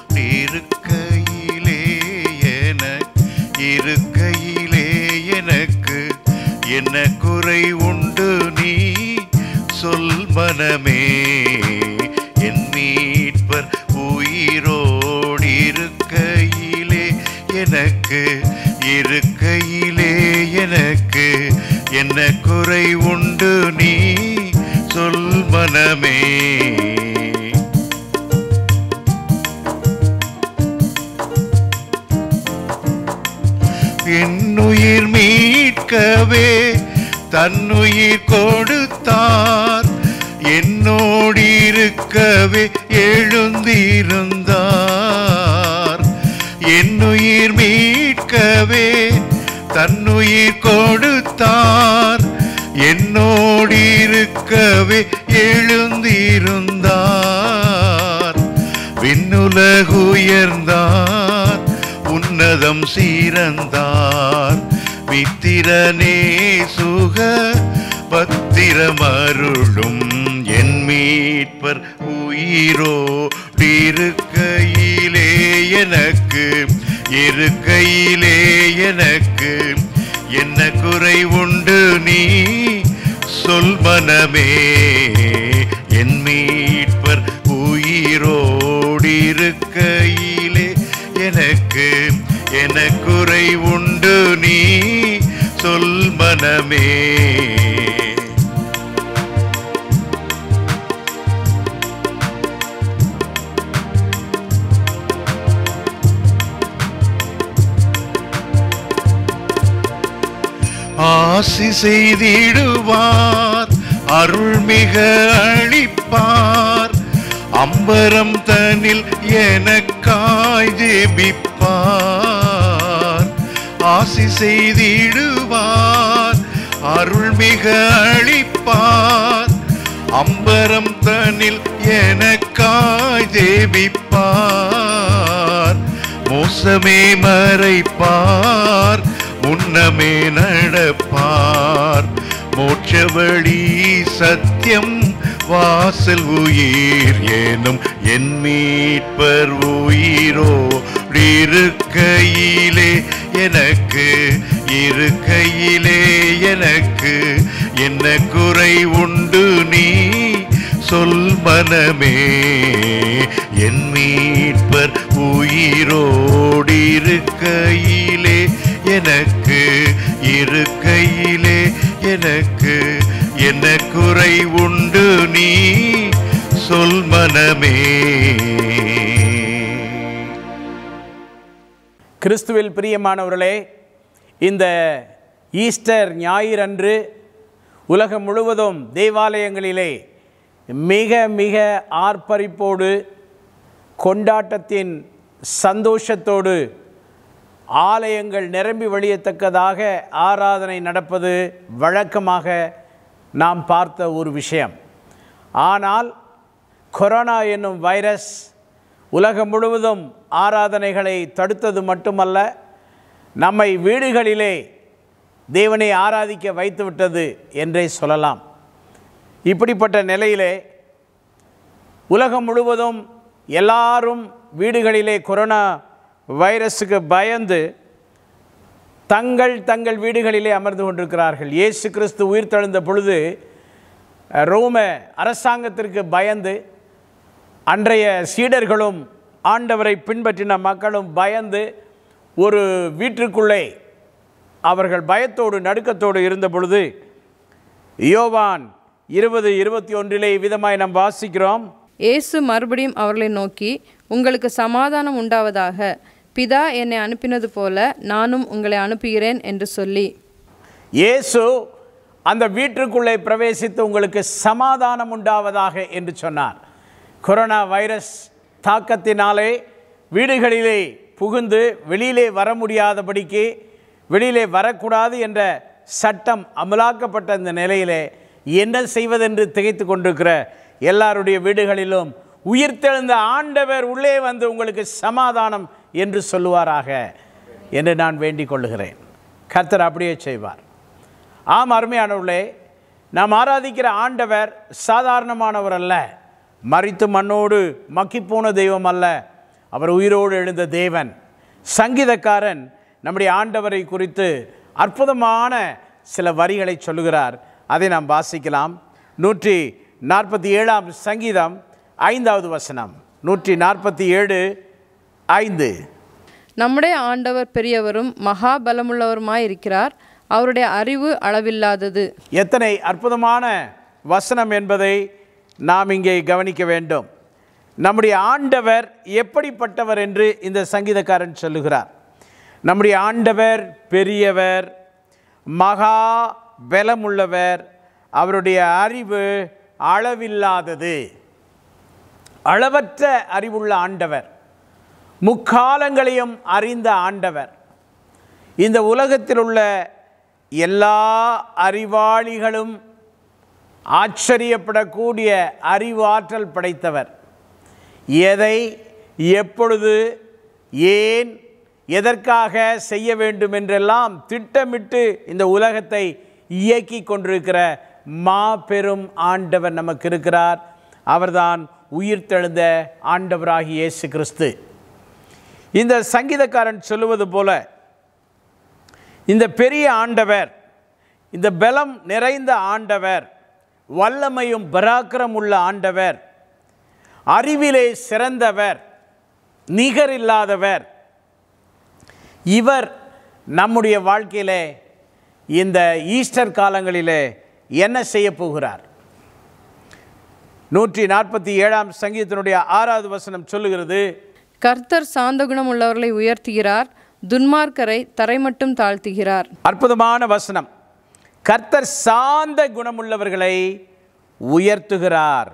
இருக்கையிலே என இருக்கையிலே எனக்கு என்ன குறை உண்டு நீ சொல் மனமே என் மீட்பர் உயிரோடு இருக்கையிலே எனக்கு இருக்கையிலே எனக்கு என்ன குறை உண்டு நீ சொல் மனமே என்னுயிர் மீட்கவே தன்னுயிர் கொடுத்தார் என்னோடு இருக்கவே எழுந்திருந்தார் என்னுயிர் மீட்கவே தன்னுயிர் கொடுத்தார் என்னோடு இருக்கவே எழுந்திருந்தார் விண்ணுலகுயர்ந்தார் உன்னதம் சீரந்தார் மித்திரனே சுக பத்திரமருளும் என் மீட்பர் உயிரோ இருக்கையிலே எனக்கு இருக்கையிலே எனக்கு என்ன குறை உண்டு நீ சொல் மனமே என் மீட்பர் உயிரோடு இருக்கையிலே எனக்கு என குறை உண்டு நீ சொல் மனமே ஆசி செய்திடுவார் அருள்மிக அளிப்பார் அம்பரம் தனில் எனக்காய் ஜெபிப்பார் ஆசி செய்திடுவார் அருள்மிக அளிப்பார் அம்பரம் தனில் எனக்காய் ஜெபிப்பார் மோசமே மறைப்பார் முன்னமே நடப்பார் மோட்ச வழி சத்தியம் வாசல் உயிர் ஏனும் என் மீட்பர் உயிரோ இருக்கையிலே எனக்கு இருக்கையிலே எனக்கு என்ன குறை உண்டு நீ சொல் மனமே என் மீட்பர் உயிரோடு இருக்கையிலே எனக்கு இருக்கையிலே எனக்கு என்ன குறை உண்டு நீ சொல் மனமே கிறிஸ்துவில் பிரியமானவர்களே இந்த ஈஸ்டர் ஞாயிறன்று உலகம் முழுவதும் தேவாலயங்களிலே மிக மிக ஆர்ப்பரிப்போடு கொண்டாட்டத்தின் சந்தோஷத்தோடு ஆலயங்கள் நிரம்பி வழியத்தக்கதாக ஆராதனை நடப்பது வழக்கமாக நாம் பார்த்த ஒரு விஷயம் ஆனால் கொரோனா என்னும் வைரஸ் உலகம் முழுவதும் ஆராதனைகளை தடுத்தது மட்டுமல்ல நம்மை வீடுகளிலே தேவனை ஆராதிக்க வைத்துவிட்டது என்றே சொல்லலாம் இப்படிப்பட்ட நிலையிலே உலகம் முழுவதும் எல்லாரும் வீடுகளிலே கொரோனா வைரஸுக்கு பயந்து தங்கள் தங்கள் வீடுகளிலே அமர்ந்து கொண்டிருக்கிறார்கள் இயேசு கிறிஸ்து உயிர்த்தெழுந்த பொழுது ரோம அரசாங்கத்திற்கு பயந்து அன்றைய சீடர்களும் ஆண்டவரை பின்பற்றின மக்களும் பயந்து ஒரு வீட்டிற்குள்ளே அவர்கள் பயத்தோடு நடுக்கத்தோடு இருந்த பொழுது யோவான் இருபது இருபத்தி ஒன்றிலே விதமாய் நாம் வாசிக்கிறோம் இயேசு மறுபடியும் அவர்களை நோக்கி உங்களுக்கு சமாதானம் உண்டாவதாக பிதா என்னை அனுப்பினது போல நானும் உங்களை அனுப்புகிறேன் என்று சொல்லி இயேசு அந்த வீட்டிற்குள்ளே பிரவேசித்து உங்களுக்கு சமாதானம் உண்டாவதாக என்று சொன்னார் கொரோனா வைரஸ் தாக்கத்தினாலே வீடுகளிலே புகுந்து வெளியிலே வர முடியாதபடிக்கு வெளியிலே வரக்கூடாது என்ற சட்டம் அமலாக்கப்பட்ட இந்த நிலையிலே என்ன செய்வதென்று திகைத்து கொண்டிருக்கிற எல்லாருடைய வீடுகளிலும் உயிர்த்தெழுந்த ஆண்டவர் உள்ளே வந்து உங்களுக்கு சமாதானம் என்று சொல்லுவாராக என்று நான் வேண்டிக் கொள்ளுகிறேன் கர்த்தர் அப்படியே செய்வார் ஆம் அருமையானவர்களே நாம் ஆராதிக்கிற ஆண்டவர் சாதாரணமானவர் அல்ல மறித்து மண்ணோடு மக்கிப்போன தெய்வம் அல்ல அவர் உயிரோடு எழுந்த தேவன் சங்கீதக்காரன் நம்முடைய ஆண்டவரை குறித்து அற்புதமான சில வரிகளை சொல்லுகிறார் அதை நாம் வாசிக்கலாம் நூற்றி நாற்பத்தி ஏழாம் சங்கீதம் ஐந்தாவது வசனம் நூற்றி நாற்பத்தி ஏழு ஐந்து நம்முடைய ஆண்டவர் பெரியவரும் மகா பலமுள்ளவருமாய் இருக்கிறார் அவருடைய அறிவு அளவில்லாதது எத்தனை அற்புதமான வசனம் என்பதை நாம் இங்கே கவனிக்க வேண்டும் நம்முடைய ஆண்டவர் எப்படிப்பட்டவர் என்று இந்த சங்கீதக்காரன் சொல்லுகிறார் நம்முடைய ஆண்டவர் பெரியவர் மகா பலமுள்ளவர் அவருடைய அறிவு அளவில்லாதது அளவற்ற அறிவுள்ள ஆண்டவர் முக்காலங்களையும் அறிந்த ஆண்டவர் இந்த உலகத்தில் உள்ள எல்லா அறிவாளிகளும் ஆச்சரியப்படக்கூடிய அறிவாற்றல் படைத்தவர் எதை எப்பொழுது ஏன் எதற்காக செய்ய வேண்டும் என்றெல்லாம் திட்டமிட்டு இந்த உலகத்தை இயக்கி கொண்டிருக்கிற மாபெரும் ஆண்டவர் நமக்கு இருக்கிறார் அவர்தான் உயிர்த்தெழுந்த ஆண்டவராகி இயேசு கிறிஸ்து இந்த சங்கீதக்காரன் சொல்லுவது போல இந்த பெரிய ஆண்டவர் இந்த பலம் நிறைந்த ஆண்டவர் வல்லமையும் பராக்கிரம் உள்ள ஆண்டவர் அறிவிலே சிறந்தவர் நிகரில்லாதவர் இவர் நம்முடைய வாழ்க்கையிலே இந்த ஈஸ்டர் காலங்களிலே என்ன செய்ய போகிறார் நூற்றி நாற்பத்தி ஏழாம் சங்கீதத்தினுடைய ஆறாவது வசனம் சொல்லுகிறது கர்த்தர் சாந்த குணம் உள்ளவர்களை உயர்த்துகிறார் துன்மார்க்கரை தரை மட்டும் தாழ்த்துகிறார் அற்புதமான வசனம் கர்த்தர் சாந்த குணமுள்ளவர்களை உயர்த்துகிறார்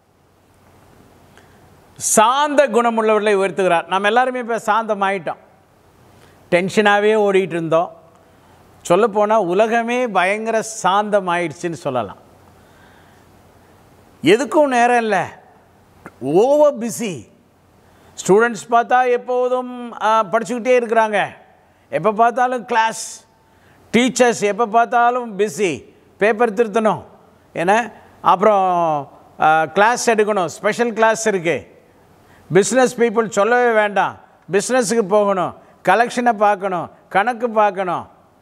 சாந்த குணமுள்ளவர்களை உயர்த்துகிறார் நம்ம எல்லாருமே இப்போ சாந்தமாயிட்டோம் டென்ஷனாகவே ஓடிட்டு இருந்தோம் சொல்லப்போனால் உலகமே பயங்கர சாந்தமாயிடுச்சுன்னு சொல்லலாம் எதுக்கும் நேரம் இல்லை ஓவர் பிஸி ஸ்டூடெண்ட்ஸ் பார்த்தா எப்போதும் ஆ, படிச்சுக்கிட்டே இருக்கிறாங்க எப்போ பார்த்தாலும் கிளாஸ் டீச்சர்ஸ் எப்போ பார்த்தாலும் பிஸி பேப்பர் திருத்தணும் ஏன்னா அப்புறம் கிளாஸ் எடுக்கணும் ஸ்பெஷல் கிளாஸ் இருக்குது பிஸ்னஸ் பீப்புள் சொல்லவே வேண்டாம் பிஸ்னஸுக்கு போகணும் கலெக்ஷனை பார்க்கணும் கணக்கு பார்க்கணும்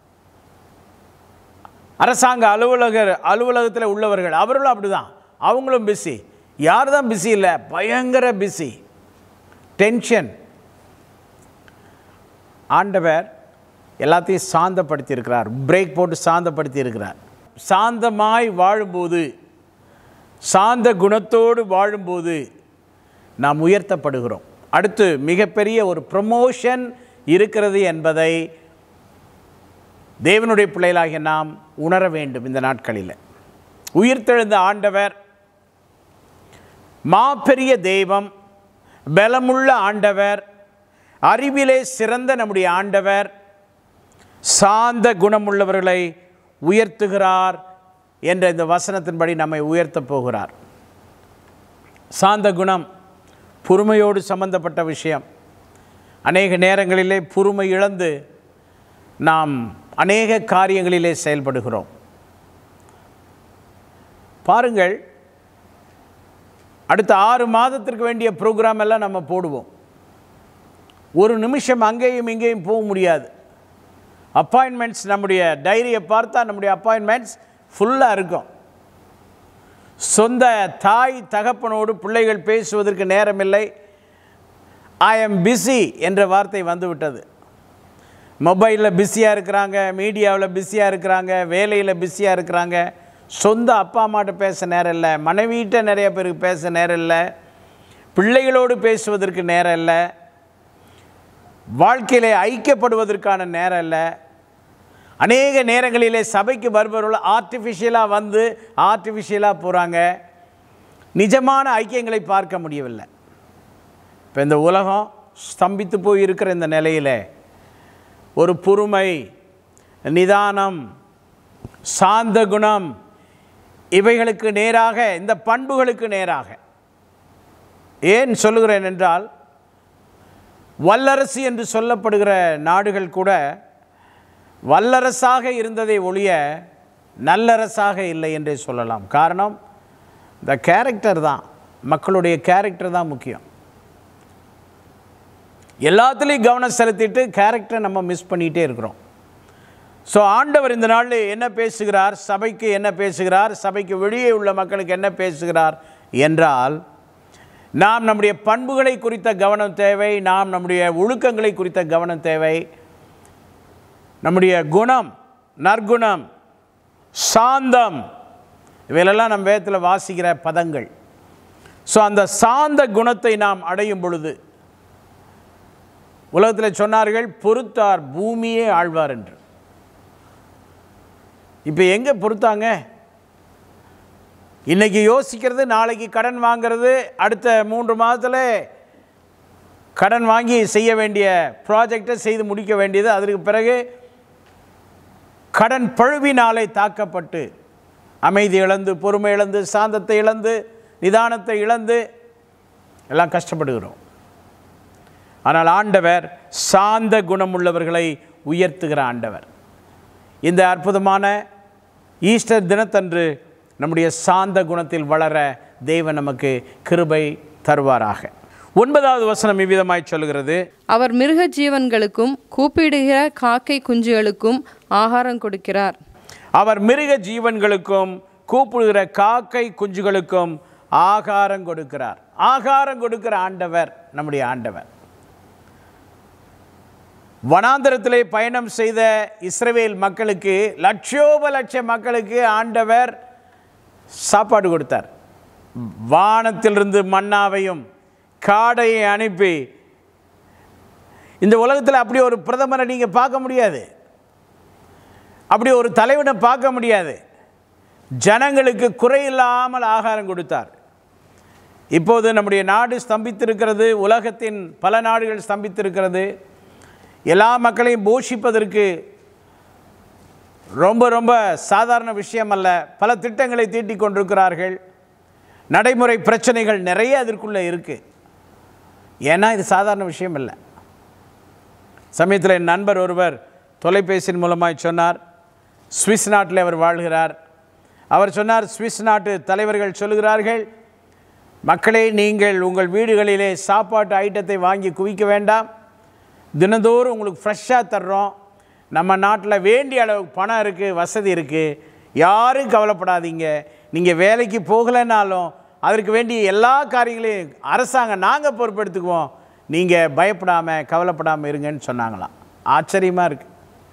அரசாங்க அலுவலகர் அலுவலகத்தில் உள்ளவர்கள் அவர்களும் அப்படிதான் அவங்களும் பிஸி யார் தான் பிஸி இல்லை பயங்கர பிஸி டென்ஷன் ஆண்டவர் எல்லாத்தையும் சாந்தப்படுத்தி இருக்கிறார் பிரேக் போட்டு சாந்தப்படுத்தி இருக்கிறார் சாந்தமாய் வாழும்போது சாந்த குணத்தோடு வாழும்போது நாம் உயர்த்தப்படுகிறோம் அடுத்து மிகப்பெரிய ஒரு ப்ரொமோஷன் இருக்கிறது என்பதை தேவனுடைய பிள்ளைகளாகிய நாம் உணர வேண்டும் இந்த நாட்களில் உயிர்த்தெழுந்த ஆண்டவர் மாபெரிய தெய்வம் பலமுள்ள ஆண்டவர் அறிவிலே சிறந்த நம்முடைய ஆண்டவர் சாந்த குணமுள்ளவர்களை உயர்த்துகிறார் என்ற இந்த வசனத்தின்படி நம்மை உயர்த்தப் போகிறார் சாந்த குணம் பொறுமையோடு சம்பந்தப்பட்ட விஷயம் அநேக நேரங்களிலே பொறுமை இழந்து நாம் அநேக காரியங்களிலே செயல்படுகிறோம் பாருங்கள் அடுத்த ஆறு மாதத்திற்கு வேண்டிய ப்ரோக்ராம் எல்லாம் நம்ம போடுவோம் ஒரு நிமிஷம் அங்கேயும் இங்கேயும் போக முடியாது அப்பாயின்மெண்ட்ஸ் நம்முடைய டைரியை பார்த்தா நம்முடைய அப்பாயின்மெண்ட்ஸ் ஃபுல்லாக இருக்கும் சொந்த தாய் தகப்பனோடு பிள்ளைகள் பேசுவதற்கு நேரமில்லை ஐ எம் பிஸி என்ற வார்த்தை வந்துவிட்டது மொபைலில் பிஸியாக இருக்கிறாங்க மீடியாவில் பிஸியாக இருக்கிறாங்க வேலையில் பிஸியாக இருக்கிறாங்க சொந்த அப்பா அம்மாட்ட பேச நேரம் இல்லை மனைவிகிட்ட நிறைய பேருக்கு பேச நேரம் இல்லை பிள்ளைகளோடு பேசுவதற்கு நேரம் இல்லை வாழ்க்கையிலே ஐக்கியப்படுவதற்கான நேரம் இல்லை அநேக நேரங்களிலே சபைக்கு வருபவர்கள் ஆர்டிஃபிஷியலாக வந்து ஆர்டிஃபிஷியலாக போகிறாங்க நிஜமான ஐக்கியங்களை பார்க்க முடியவில்லை இப்போ இந்த உலகம் ஸ்தம்பித்து போய் இருக்கிற இந்த நிலையில் ஒரு பொறுமை நிதானம் சாந்த குணம் இவைகளுக்கு நேராக இந்த பண்புகளுக்கு நேராக ஏன் சொல்லுகிறேன் என்றால் வல்லரசு என்று சொல்லப்படுகிற நாடுகள் கூட வல்லரசாக இருந்ததை ஒழிய நல்லரசாக இல்லை என்றே சொல்லலாம் காரணம் இந்த கேரக்டர் தான் மக்களுடைய கேரக்டர் தான் முக்கியம் எல்லாத்துலேயும் கவனம் செலுத்திட்டு கேரக்டரை நம்ம மிஸ் பண்ணிகிட்டே இருக்கிறோம் ஸோ ஆண்டவர் இந்த நாளில் என்ன பேசுகிறார் சபைக்கு என்ன பேசுகிறார் சபைக்கு வெளியே உள்ள மக்களுக்கு என்ன பேசுகிறார் என்றால் நாம் நம்முடைய பண்புகளை குறித்த கவனம் தேவை நாம் நம்முடைய ஒழுக்கங்களை குறித்த கவனம் தேவை நம்முடைய குணம் நற்குணம் சாந்தம் இவையெல்லாம் நம்ம வேதத்தில் வாசிக்கிற பதங்கள் ஸோ அந்த சாந்த குணத்தை நாம் அடையும் பொழுது உலகத்தில் சொன்னார்கள் பொறுத்தார் பூமியே ஆழ்வார் என்று இப்போ எங்கே பொறுத்தாங்க இன்னைக்கு யோசிக்கிறது நாளைக்கு கடன் வாங்கிறது அடுத்த மூன்று மாதத்தில் கடன் வாங்கி செய்ய வேண்டிய ப்ராஜெக்டை செய்து முடிக்க வேண்டியது அதற்கு பிறகு கடன் பழுவினாலே தாக்கப்பட்டு அமைதி இழந்து பொறுமை இழந்து சாந்தத்தை இழந்து நிதானத்தை இழந்து எல்லாம் கஷ்டப்படுகிறோம் ஆனால் ஆண்டவர் சாந்த குணமுள்ளவர்களை உயர்த்துகிற ஆண்டவர் இந்த அற்புதமான ஈஸ்டர் தினத்தன்று நம்முடைய சாந்த குணத்தில் வளர தேவன் நமக்கு கிருபை தருவாராக ஒன்பதாவது வசனம் இவ்விதமாய் சொல்கிறது அவர் மிருக ஜீவன்களுக்கும் கூப்பிடுகிற காக்கை குஞ்சுகளுக்கும் ஆகாரம் கொடுக்கிறார் அவர் மிருக ஜீவன்களுக்கும் கூப்பிடுகிற காக்கை குஞ்சுகளுக்கும் ஆகாரம் கொடுக்கிறார் ஆகாரம் கொடுக்கிற ஆண்டவர் நம்முடைய ஆண்டவர் வனாந்தரத்திலே பயணம் செய்த இஸ்ரவேல் மக்களுக்கு லட்சோப லட்ச மக்களுக்கு ஆண்டவர் சாப்பாடு கொடுத்தார் வானத்திலிருந்து மன்னாவையும் காடையை அனுப்பி இந்த உலகத்தில் அப்படி ஒரு பிரதமரை நீங்கள் பார்க்க முடியாது அப்படி ஒரு தலைவனை பார்க்க முடியாது ஜனங்களுக்கு குறையில்லாமல் ஆகாரம் கொடுத்தார் இப்போது நம்முடைய நாடு ஸ்தம்பித்திருக்கிறது உலகத்தின் பல நாடுகள் ஸ்தம்பித்திருக்கிறது எல்லா மக்களையும் போஷிப்பதற்கு ரொம்ப ரொம்ப சாதாரண விஷயம் அல்ல பல திட்டங்களை தீட்டிக் கொண்டிருக்கிறார்கள் நடைமுறை பிரச்சனைகள் நிறைய அதற்குள்ளே இருக்குது ஏன்னா இது சாதாரண விஷயம் இல்லை சமயத்தில் என் நண்பர் ஒருவர் தொலைபேசியின் மூலமாய் சொன்னார் சுவிஸ் நாட்டில் அவர் வாழ்கிறார் அவர் சொன்னார் சுவிஸ் நாட்டு தலைவர்கள் சொல்கிறார்கள் மக்களே நீங்கள் உங்கள் வீடுகளிலே சாப்பாட்டு ஐட்டத்தை வாங்கி குவிக்க வேண்டாம் தினந்தோறும் உங்களுக்கு ஃப்ரெஷ்ஷாக தர்றோம் நம்ம நாட்டில் வேண்டிய அளவுக்கு பணம் இருக்குது வசதி இருக்குது யாரும் கவலைப்படாதீங்க நீங்கள் வேலைக்கு போகலைன்னாலும் அதற்கு வேண்டிய எல்லா காரியங்களையும் அரசாங்கம் நாங்கள் பொறுப்பெடுத்துக்குவோம் நீங்கள் பயப்படாமல் கவலைப்படாமல் இருங்கன்னு சொன்னாங்களாம் ஆச்சரியமாக இருக்குது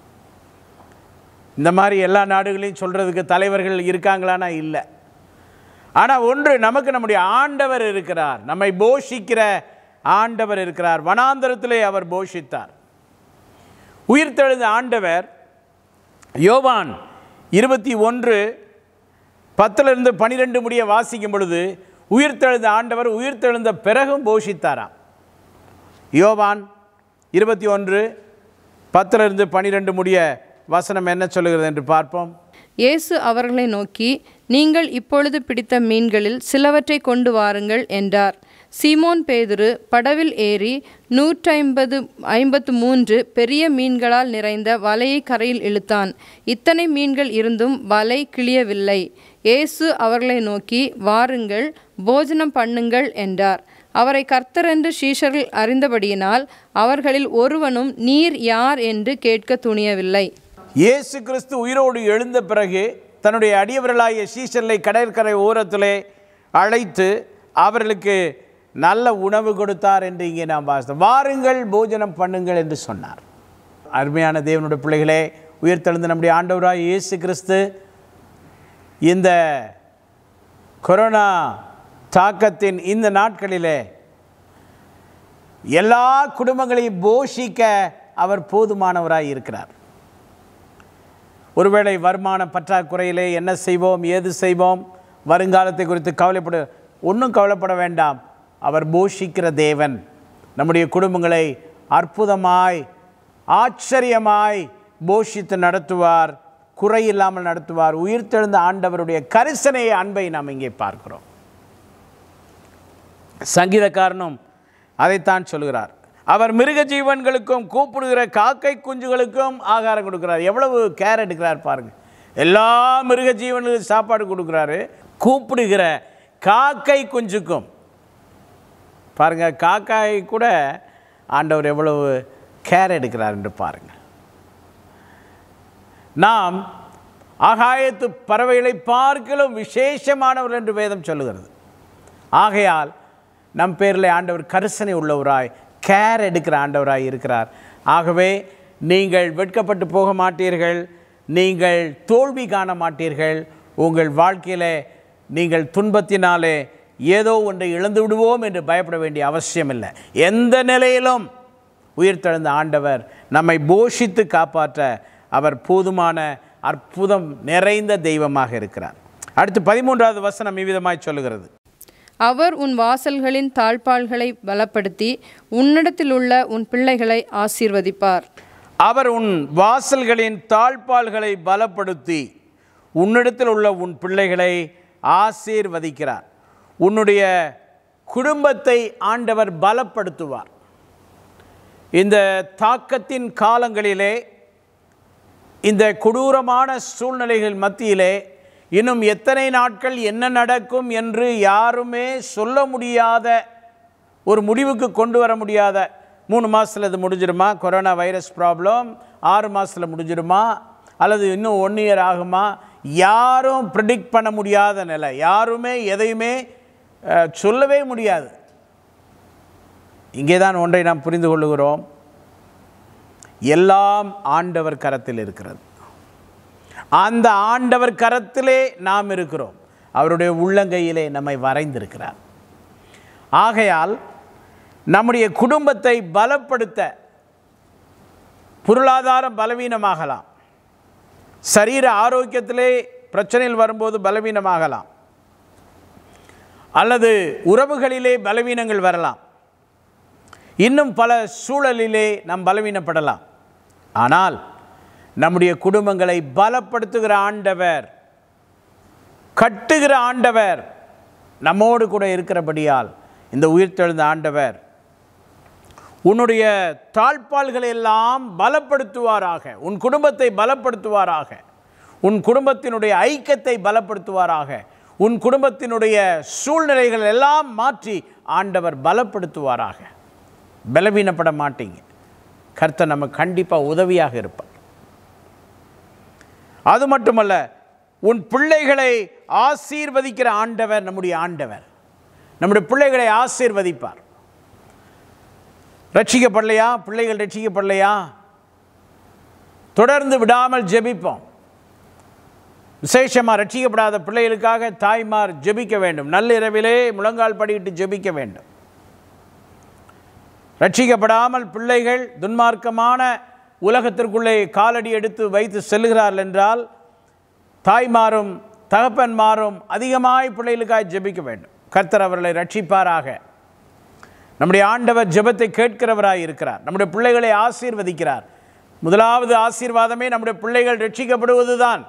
இந்த மாதிரி எல்லா நாடுகளையும் சொல்கிறதுக்கு தலைவர்கள் இருக்காங்களான்னா இல்லை ஆனால் ஒன்று நமக்கு நம்முடைய ஆண்டவர் இருக்கிறார் நம்மை போஷிக்கிற ஆண்டவர் இருக்கிறார் வனாந்தரத்திலே அவர் போஷித்தார் உயிர்த்தெழுந்த ஆண்டவர் யோவான் இருபத்தி ஒன்று பத்திலிருந்து பனிரெண்டு முடிய வாசிக்கும் பொழுது உயிர்த்தெழுந்த ஆண்டவர் உயிர்த்தெழுந்த பிறகும் போஷித்தாராம் யோவான் இருபத்தி ஒன்று பத்திலிருந்து பனிரெண்டு முடிய வசனம் என்ன சொல்லுகிறது என்று பார்ப்போம் இயேசு அவர்களை நோக்கி நீங்கள் இப்பொழுது பிடித்த மீன்களில் சிலவற்றை கொண்டு வாருங்கள் என்றார் சீமோன் பேதுரு படவில் ஏறி நூற்றைம்பது ஐம்பத்து மூன்று பெரிய மீன்களால் நிறைந்த வலையை கரையில் இழுத்தான் இத்தனை மீன்கள் இருந்தும் வலை கிளியவில்லை இயேசு அவர்களை நோக்கி வாருங்கள் போஜனம் பண்ணுங்கள் என்றார் அவரை கர்த்தரென்று சீஷர்கள் அறிந்தபடியினால் அவர்களில் ஒருவனும் நீர் யார் என்று கேட்க துணியவில்லை இயேசு கிறிஸ்து உயிரோடு எழுந்த பிறகு தன்னுடைய அடியவர்களாகிய சீசர்களை கடற்கரை ஓரத்திலே அழைத்து அவர்களுக்கு நல்ல உணவு கொடுத்தார் என்று இங்கே நாம் வாசித்தோம் வாருங்கள் போஜனம் பண்ணுங்கள் என்று சொன்னார் அருமையான தேவனுடைய பிள்ளைகளே உயிர்த்தெழுந்த நம்முடைய ஆண்டவராய் இயேசு கிறிஸ்து இந்த கொரோனா தாக்கத்தின் இந்த நாட்களிலே எல்லா குடும்பங்களையும் போஷிக்க அவர் போதுமானவராய் இருக்கிறார் ஒருவேளை வருமான பற்றாக்குறையிலே என்ன செய்வோம் ஏது செய்வோம் வருங்காலத்தை குறித்து கவலைப்பட ஒன்றும் கவலைப்பட வேண்டாம் அவர் போஷிக்கிற தேவன் நம்முடைய குடும்பங்களை அற்புதமாய் ஆச்சரியமாய் போஷித்து நடத்துவார் குறையில்லாமல் நடத்துவார் உயிர்த்தெழுந்த ஆண்டவருடைய கரிசனைய அன்பை நாம் இங்கே பார்க்கிறோம் சங்கீதக்காரனும் அதைத்தான் சொல்கிறார் அவர் மிருக ஜீவன்களுக்கும் கூப்பிடுகிற காக்கை குஞ்சுகளுக்கும் ஆகாரம் கொடுக்கிறார் எவ்வளவு கேர் எடுக்கிறார் பாருங்க எல்லா மிருக ஜீவன்களுக்கும் சாப்பாடு கொடுக்குறாரு கூப்பிடுகிற காக்கை குஞ்சுக்கும் பாருங்க காக்காய் கூட ஆண்டவர் எவ்வளவு கேர் எடுக்கிறார் என்று பாருங்க நாம் ஆகாயத்து பறவைகளை பார்க்கலும் விசேஷமானவர் என்று வேதம் சொல்லுகிறது ஆகையால் நம் பேரில் ஆண்டவர் கரிசனை உள்ளவராய் கேர் எடுக்கிற ஆண்டவராய் இருக்கிறார் ஆகவே நீங்கள் வெட்கப்பட்டு போக மாட்டீர்கள் நீங்கள் தோல்வி காண மாட்டீர்கள் உங்கள் வாழ்க்கையிலே நீங்கள் துன்பத்தினாலே ஏதோ ஒன்றை இழந்து விடுவோம் என்று பயப்பட வேண்டிய அவசியம் இல்லை எந்த நிலையிலும் உயிர்த்தெழுந்த ஆண்டவர் நம்மை போஷித்து காப்பாற்ற அவர் போதுமான அற்புதம் நிறைந்த தெய்வமாக இருக்கிறார் அடுத்து பதிமூன்றாவது வசனம் இவ்விதமாய் சொல்லுகிறது அவர் உன் வாசல்களின் தாழ்பாள்களை பலப்படுத்தி உன்னிடத்திலுள்ள உன் பிள்ளைகளை ஆசீர்வதிப்பார் அவர் உன் வாசல்களின் தாழ்பால்களை பலப்படுத்தி உன்னிடத்தில் உள்ள உன் பிள்ளைகளை ஆசீர்வதிக்கிறார் உன்னுடைய குடும்பத்தை ஆண்டவர் பலப்படுத்துவார் இந்த தாக்கத்தின் காலங்களிலே இந்த கொடூரமான சூழ்நிலைகள் மத்தியிலே இன்னும் எத்தனை நாட்கள் என்ன நடக்கும் என்று யாருமே சொல்ல முடியாத ஒரு முடிவுக்கு கொண்டு வர முடியாத மூணு மாதத்தில் இது முடிஞ்சிருமா கொரோனா வைரஸ் ப்ராப்ளம் ஆறு மாதத்தில் முடிஞ்சிருமா அல்லது இன்னும் ஒன் இயர் ஆகுமா யாரும் ப்ரிடிக்ட் பண்ண முடியாத நிலை யாருமே எதையுமே அஹ், சொல்லவே முடியாது இங்கே தான் ஒன்றை நாம் புரிந்து கொள்ளுகிறோம் எல்லாம் ஆண்டவர் கரத்தில் இருக்கிறது அந்த ஆண்டவர் கரத்திலே நாம் இருக்கிறோம் அவருடைய உள்ளங்கையிலே நம்மை வரைந்திருக்கிறார் ஆகையால் நம்முடைய குடும்பத்தை பலப்படுத்த பொருளாதாரம் பலவீனமாகலாம் சரீர ஆரோக்கியத்திலே பிரச்சனைகள் வரும்போது பலவீனமாகலாம் அல்லது உறவுகளிலே பலவீனங்கள் வரலாம் இன்னும் பல சூழலிலே நாம் பலவீனப்படலாம் ஆனால் நம்முடைய குடும்பங்களை பலப்படுத்துகிற ஆண்டவர் கட்டுகிற ஆண்டவர் நம்மோடு கூட இருக்கிறபடியால் இந்த உயிர்த்தெழுந்த ஆண்டவர் உன்னுடைய தாழ்பால்களை எல்லாம் பலப்படுத்துவாராக உன் குடும்பத்தை பலப்படுத்துவாராக உன் குடும்பத்தினுடைய ஐக்கியத்தை பலப்படுத்துவாராக உன் குடும்பத்தினுடைய சூழ்நிலைகள் எல்லாம் மாற்றி ஆண்டவர் பலப்படுத்துவாராக பலவீனப்பட மாட்டீங்க கர்த்தர் நம்ம கண்டிப்பாக உதவியாக இருப்பார் அது மட்டுமல்ல உன் பிள்ளைகளை ஆசீர்வதிக்கிற ஆண்டவர் நம்முடைய ஆண்டவர் நம்முடைய பிள்ளைகளை ஆசீர்வதிப்பார் ரட்சிக்கப்படலையா பிள்ளைகள் ரட்சிக்கப்படலையா தொடர்ந்து விடாமல் ஜெபிப்போம் விசேஷமாக ரட்சிக்கப்படாத பிள்ளைகளுக்காக தாய்மார் ஜெபிக்க வேண்டும் நள்ளிரவிலே முழங்கால் படியிட்டு ஜெபிக்க வேண்டும் ரட்சிக்கப்படாமல் பிள்ளைகள் துன்மார்க்கமான உலகத்திற்குள்ளே காலடி எடுத்து வைத்து செல்கிறார்கள் என்றால் தாய்மாரும் தகப்பன்மாரும் அதிகமாய் பிள்ளைகளுக்காய் ஜெபிக்க வேண்டும் கர்த்தர் அவர்களை ரட்சிப்பாராக நம்முடைய ஆண்டவர் ஜெபத்தை கேட்கிறவராய் இருக்கிறார் நம்முடைய பிள்ளைகளை ஆசீர்வதிக்கிறார் முதலாவது ஆசீர்வாதமே நம்முடைய பிள்ளைகள் ரட்சிக்கப்படுவதுதான்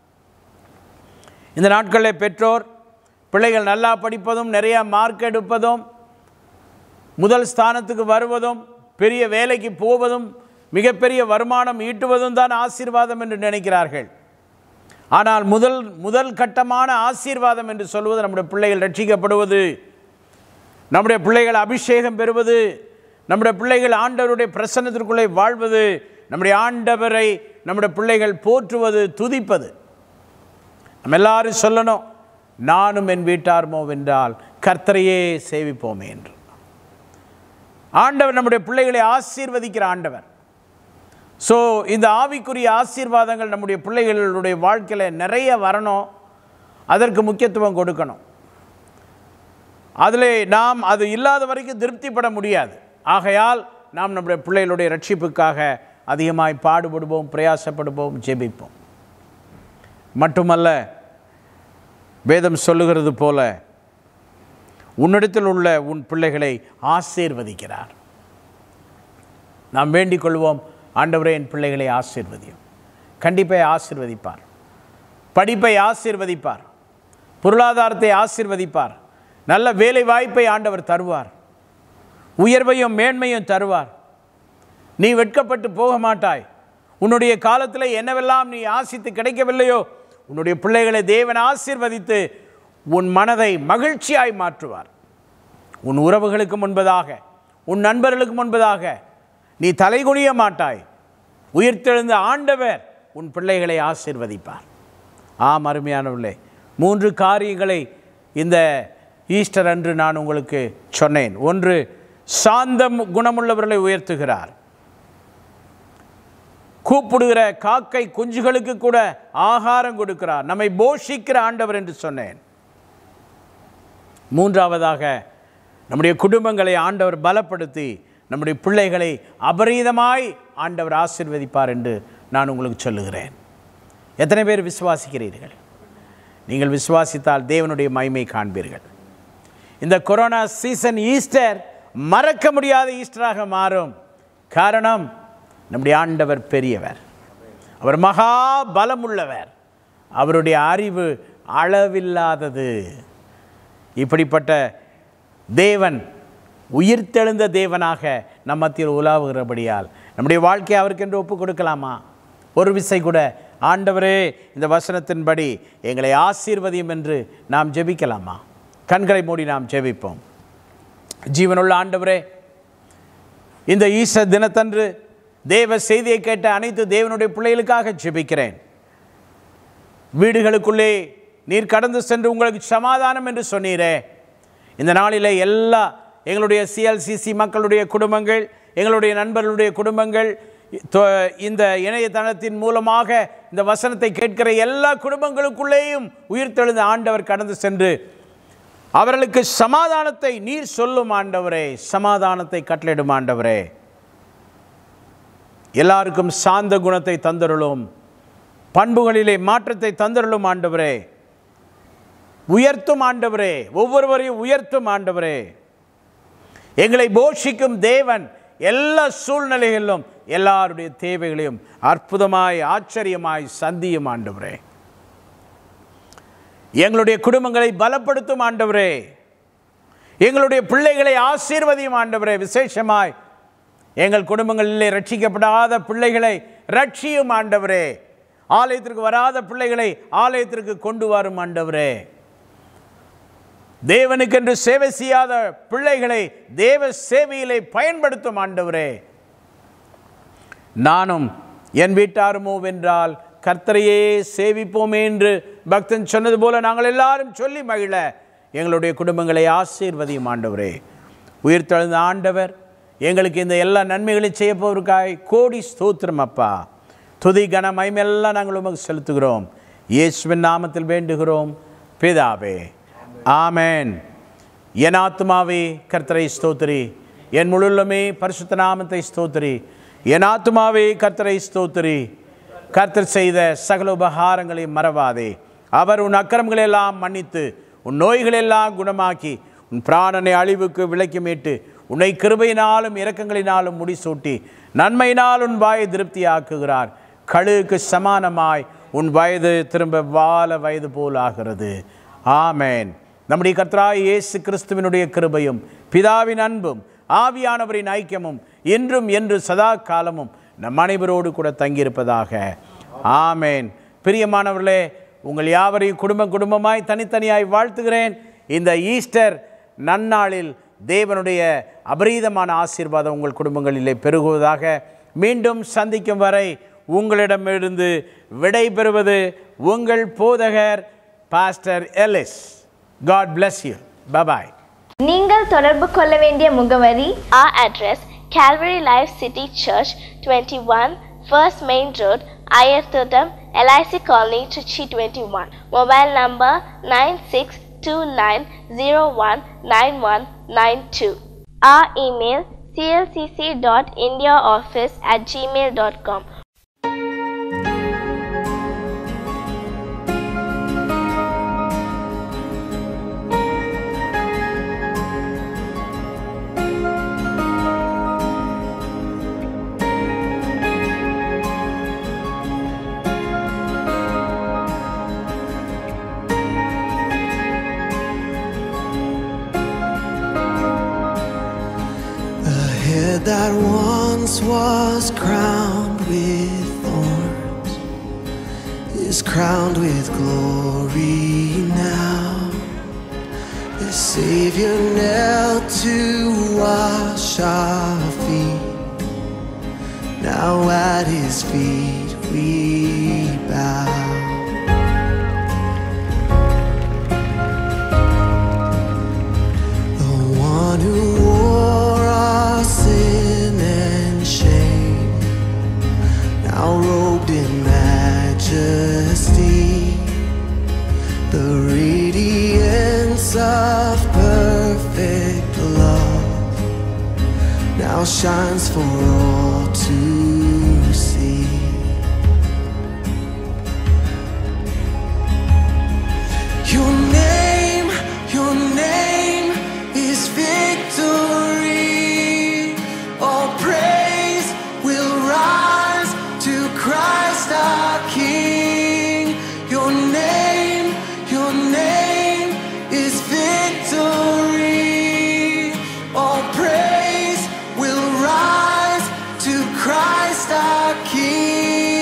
இந்த நாட்களில் பெற்றோர் பிள்ளைகள் நல்லா படிப்பதும் நிறைய மார்க் எடுப்பதும் முதல் ஸ்தானத்துக்கு வருவதும் பெரிய வேலைக்கு போவதும் மிகப்பெரிய வருமானம் ஈட்டுவதும் தான் ஆசீர்வாதம் என்று நினைக்கிறார்கள் ஆனால் முதல் முதல் கட்டமான ஆசீர்வாதம் என்று சொல்வது நம்முடைய பிள்ளைகள் ரட்சிக்கப்படுவது நம்முடைய பிள்ளைகள் அபிஷேகம் பெறுவது நம்முடைய பிள்ளைகள் ஆண்டவருடைய பிரசன்னத்திற்குள்ளே வாழ்வது நம்முடைய ஆண்டவரை நம்முடைய பிள்ளைகள் போற்றுவது துதிப்பது நம்ம எல்லாரும் சொல்லணும் நானும் என் வீட்டார்மோ வென்றால் கர்த்தரையே சேவிப்போமே என்று ஆண்டவர் நம்முடைய பிள்ளைகளை ஆசீர்வதிக்கிற ஆண்டவர் ஸோ இந்த ஆவிக்குரிய ஆசீர்வாதங்கள் நம்முடைய பிள்ளைகளுடைய வாழ்க்கையில் நிறைய வரணும் அதற்கு முக்கியத்துவம் கொடுக்கணும் அதில் நாம் அது இல்லாத வரைக்கும் திருப்திப்பட முடியாது ஆகையால் நாம் நம்முடைய பிள்ளைகளுடைய ரட்சிப்புக்காக அதிகமாய் பாடுபடுவோம் பிரயாசப்படுவோம் ஜெபிப்போம் மட்டுமல்ல வேதம் சொல்லுகிறது போல உன்னிடத்தில் உள்ள உன் பிள்ளைகளை ஆசீர்வதிக்கிறார் நாம் வேண்டிக் கொள்வோம் ஆண்டவரே என் பிள்ளைகளை ஆசீர்வதியும் கண்டிப்பாக ஆசீர்வதிப்பார் படிப்பை ஆசீர்வதிப்பார் பொருளாதாரத்தை ஆசீர்வதிப்பார் நல்ல வேலை வாய்ப்பை ஆண்டவர் தருவார் உயர்வையும் மேன்மையும் தருவார் நீ வெட்கப்பட்டு போக மாட்டாய் உன்னுடைய காலத்தில் என்னவெல்லாம் நீ ஆசித்து கிடைக்கவில்லையோ உன்னுடைய பிள்ளைகளை தேவன் ஆசீர்வதித்து உன் மனதை மகிழ்ச்சியாய் மாற்றுவார் உன் உறவுகளுக்கு முன்பதாக உன் நண்பர்களுக்கு முன்பதாக நீ தலைகுனிய மாட்டாய் உயிர்த்தெழுந்த ஆண்டவர் உன் பிள்ளைகளை ஆசீர்வதிப்பார் ஆம் அருமையானவர்களே மூன்று காரியங்களை இந்த ஈஸ்டர் அன்று நான் உங்களுக்கு சொன்னேன் ஒன்று சாந்தம் குணமுள்ளவர்களை உயர்த்துகிறார் கூப்பிடுகிற காக்கை குஞ்சுகளுக்கு கூட ஆகாரம் கொடுக்கிறார் நம்மை போஷிக்கிற ஆண்டவர் என்று சொன்னேன் மூன்றாவதாக நம்முடைய குடும்பங்களை ஆண்டவர் பலப்படுத்தி நம்முடைய பிள்ளைகளை அபரீதமாய் ஆண்டவர் ஆசீர்வதிப்பார் என்று நான் உங்களுக்கு சொல்லுகிறேன் எத்தனை பேர் விசுவாசிக்கிறீர்கள் நீங்கள் விசுவாசித்தால் தேவனுடைய மகிமை காண்பீர்கள் இந்த கொரோனா சீசன் ஈஸ்டர் மறக்க முடியாத ஈஸ்டராக மாறும் காரணம் நம்முடைய ஆண்டவர் பெரியவர் அவர் மகா பலமுள்ளவர் அவருடைய அறிவு அளவில்லாதது இப்படிப்பட்ட தேவன் உயிர்த்தெழுந்த தேவனாக நம் மத்தியில் உலாவுகிறபடியால் நம்முடைய வாழ்க்கையை அவருக்கென்று ஒப்பு கொடுக்கலாமா ஒரு விசை கூட ஆண்டவரே இந்த வசனத்தின்படி எங்களை ஆசீர்வதியும் என்று நாம் ஜெபிக்கலாமா கண்களை மூடி நாம் ஜெபிப்போம் ஜீவனுள்ள ஆண்டவரே இந்த ஈஸ்டர் தினத்தன்று தேவ செய்தியை கேட்ட அனைத்து தேவனுடைய பிள்ளைகளுக்காக ஜெபிக்கிறேன் வீடுகளுக்குள்ளே நீர் கடந்து சென்று உங்களுக்கு சமாதானம் என்று சொன்னீரே இந்த நாளிலே எல்லா எங்களுடைய சிஎல்சிசி மக்களுடைய குடும்பங்கள் எங்களுடைய நண்பர்களுடைய குடும்பங்கள் தொ- இந்த இணையதளத்தின் மூலமாக இந்த வசனத்தை கேட்கிற எல்லா குடும்பங்களுக்குள்ளேயும் உயிர்த்தெழுந்த ஆண்டவர் கடந்து சென்று அவர்களுக்கு சமாதானத்தை நீர் சொல்லும் ஆண்டவரே சமாதானத்தை கட்டளையிடும் ஆண்டவரே எல்லாருக்கும் சாந்த குணத்தை தந்தருளும் பண்புகளிலே மாற்றத்தை தந்தருளும் ஆண்டவரே உயர்த்தும் ஆண்டவரே ஒவ்வொருவரையும் உயர்த்தும் ஆண்டவரே எங்களை போஷிக்கும் தேவன் எல்லா சூழ்நிலைகளிலும் எல்லாருடைய தேவைகளையும் அற்புதமாய் ஆச்சரியமாய் சந்தியும் ஆண்டவரே எங்களுடைய குடும்பங்களை பலப்படுத்தும் ஆண்டவரே எங்களுடைய பிள்ளைகளை ஆசீர்வதியும் ஆண்டவரே விசேஷமாய் எங்கள் குடும்பங்களிலே ரட்சிக்கப்படாத பிள்ளைகளை ரட்சியும் ஆண்டவரே ஆலயத்திற்கு வராத பிள்ளைகளை ஆலயத்திற்கு கொண்டு வரும் ஆண்டவரே தேவனுக்கென்று சேவை செய்யாத பிள்ளைகளை தேவ சேவையிலே பயன்படுத்தும் ஆண்டவரே நானும் என் வீட்டாருமோ வென்றால் கர்த்தரையே சேவிப்போமே என்று பக்தன் சொன்னது போல நாங்கள் எல்லாரும் சொல்லி மகிழ எங்களுடைய குடும்பங்களை ஆசீர்வதியும் ஆண்டவரே உயிர்த்தெழுந்த ஆண்டவர் எங்களுக்கு இந்த எல்லா நன்மைகளையும் செய்ய போவதற்காய் கோடி ஸ்தோத்திரம் அப்பா துதி கன மகிமெல்லாம் நாங்கள் உமக்கு செலுத்துகிறோம் இயேசுவின் நாமத்தில் வேண்டுகிறோம் பிதாவே ஆமென் என் ஆத்மாவே கர்த்தரை ஸ்தோத்திரி என் முழுள்ளமே பரிசுத்த நாமத்தை ஸ்தோத்திரி என் ஆத்துமாவே கர்த்தரை ஸ்தோத்திரி கர்த்தர் செய்த சகல உபகாரங்களை மறவாதே அவர் உன் அக்கிரமங்களெல்லாம் மன்னித்து உன் நோய்களெல்லாம் குணமாக்கி உன் பிராணனை அழிவுக்கு விலக்கி மீட்டு உன்னை கிருபையினாலும் இரக்கங்களினாலும் முடிசூட்டி நன்மையினால் உன் வாயை திருப்தியாக்குகிறார் கழுகுக்கு சமானமாய் உன் வயது திரும்ப வால வயது போல் ஆகிறது ஆமேன் நம்முடைய கர்த்தராய் இயேசு கிறிஸ்துவினுடைய கிருபையும் பிதாவின் அன்பும் ஆவியானவரின் ஐக்கியமும் இன்றும் என்று சதா காலமும் நம் அனைவரோடு கூட தங்கியிருப்பதாக ஆமேன் பிரியமானவர்களே உங்கள் யாவரையும் குடும்பம் குடும்பமாய் தனித்தனியாய் வாழ்த்துகிறேன் இந்த ஈஸ்டர் நன்னாளில் தேவனுடைய அபரீதமான ஆசீர்வாதம் உங்கள் குடும்பங்களிலே பெருகுவதாக மீண்டும் சந்திக்கும் வரை உங்களிடமிருந்து விடை பெறுவது உங்கள் போதகர் pastor Ellis God bless you bye bye நீங்கள் தொடர்பு கொள்ள வேண்டிய முகவரி Our address Calvary Life City Church 21 First Main Road Ayathotam LIC Colony Trichy 21 Mobile number 9629019192 Our email clcc.indiaoffice at gmail.com The head that once was crowned with thorns is crowned with glory now. The Savior knelt to wash our feet. Now at his feet we bow. The one who wore our sin and shame, now robed in majesty, the radiance of perfect love now shines for all to see. Your name, your name is victory. All praise will rise to Christ our King. Your name, your name is victory. All praise will rise to Christ our King.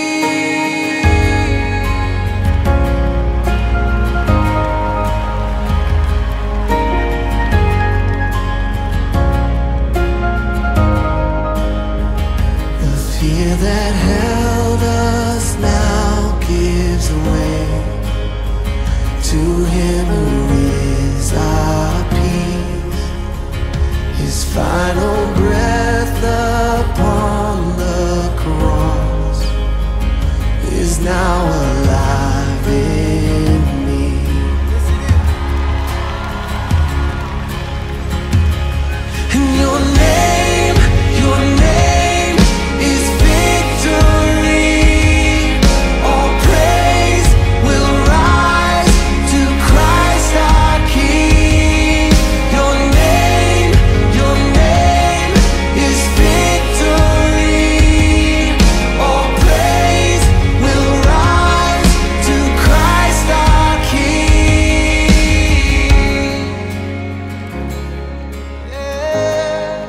The fear that held us now gives way to Him who is our peace. His final breath upon the cross is now alive in me. And your name, your name is victory. All praise will rise to Christ our King. Your name, your name is victory. All praise will rise to Christ our King. Yeah.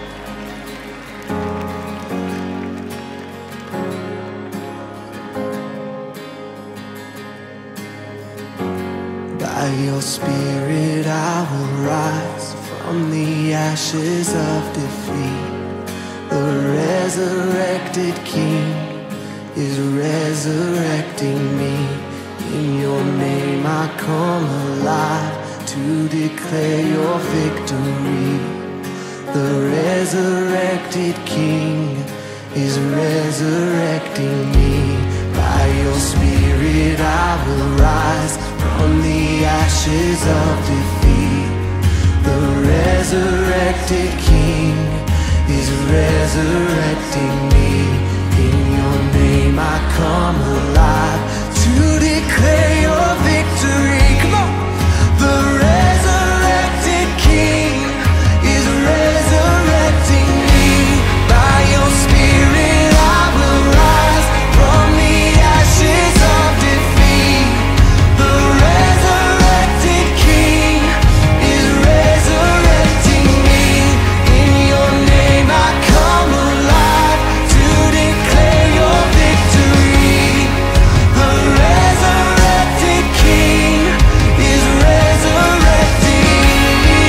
By your spirit I will rise from the ashes of defeat. The resurrected King is resurrecting me. In your name I come alive to declare your victory. The resurrected King is resurrecting me. By your spirit I will rise from the ashes of defeat. The resurrected King is resurrecting me. In your name I come alive to declare your victory. Come on. The resurrected King is resurrecting me. By your spirit I will rise from the ashes of defeat. The resurrected King is resurrecting me. In your name I come alive to declare your victory. The resurrected King is resurrecting me.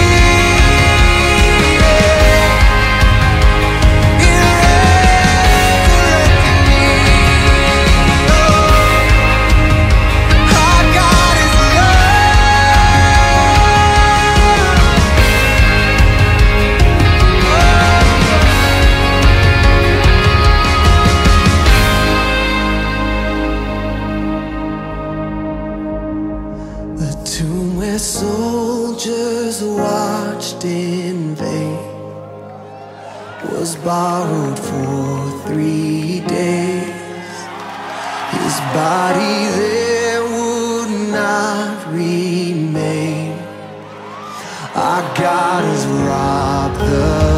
Our God is love. The tomb where soldiers watched in vain was borrowed for three days. His body there would not remain. Our God has robbed the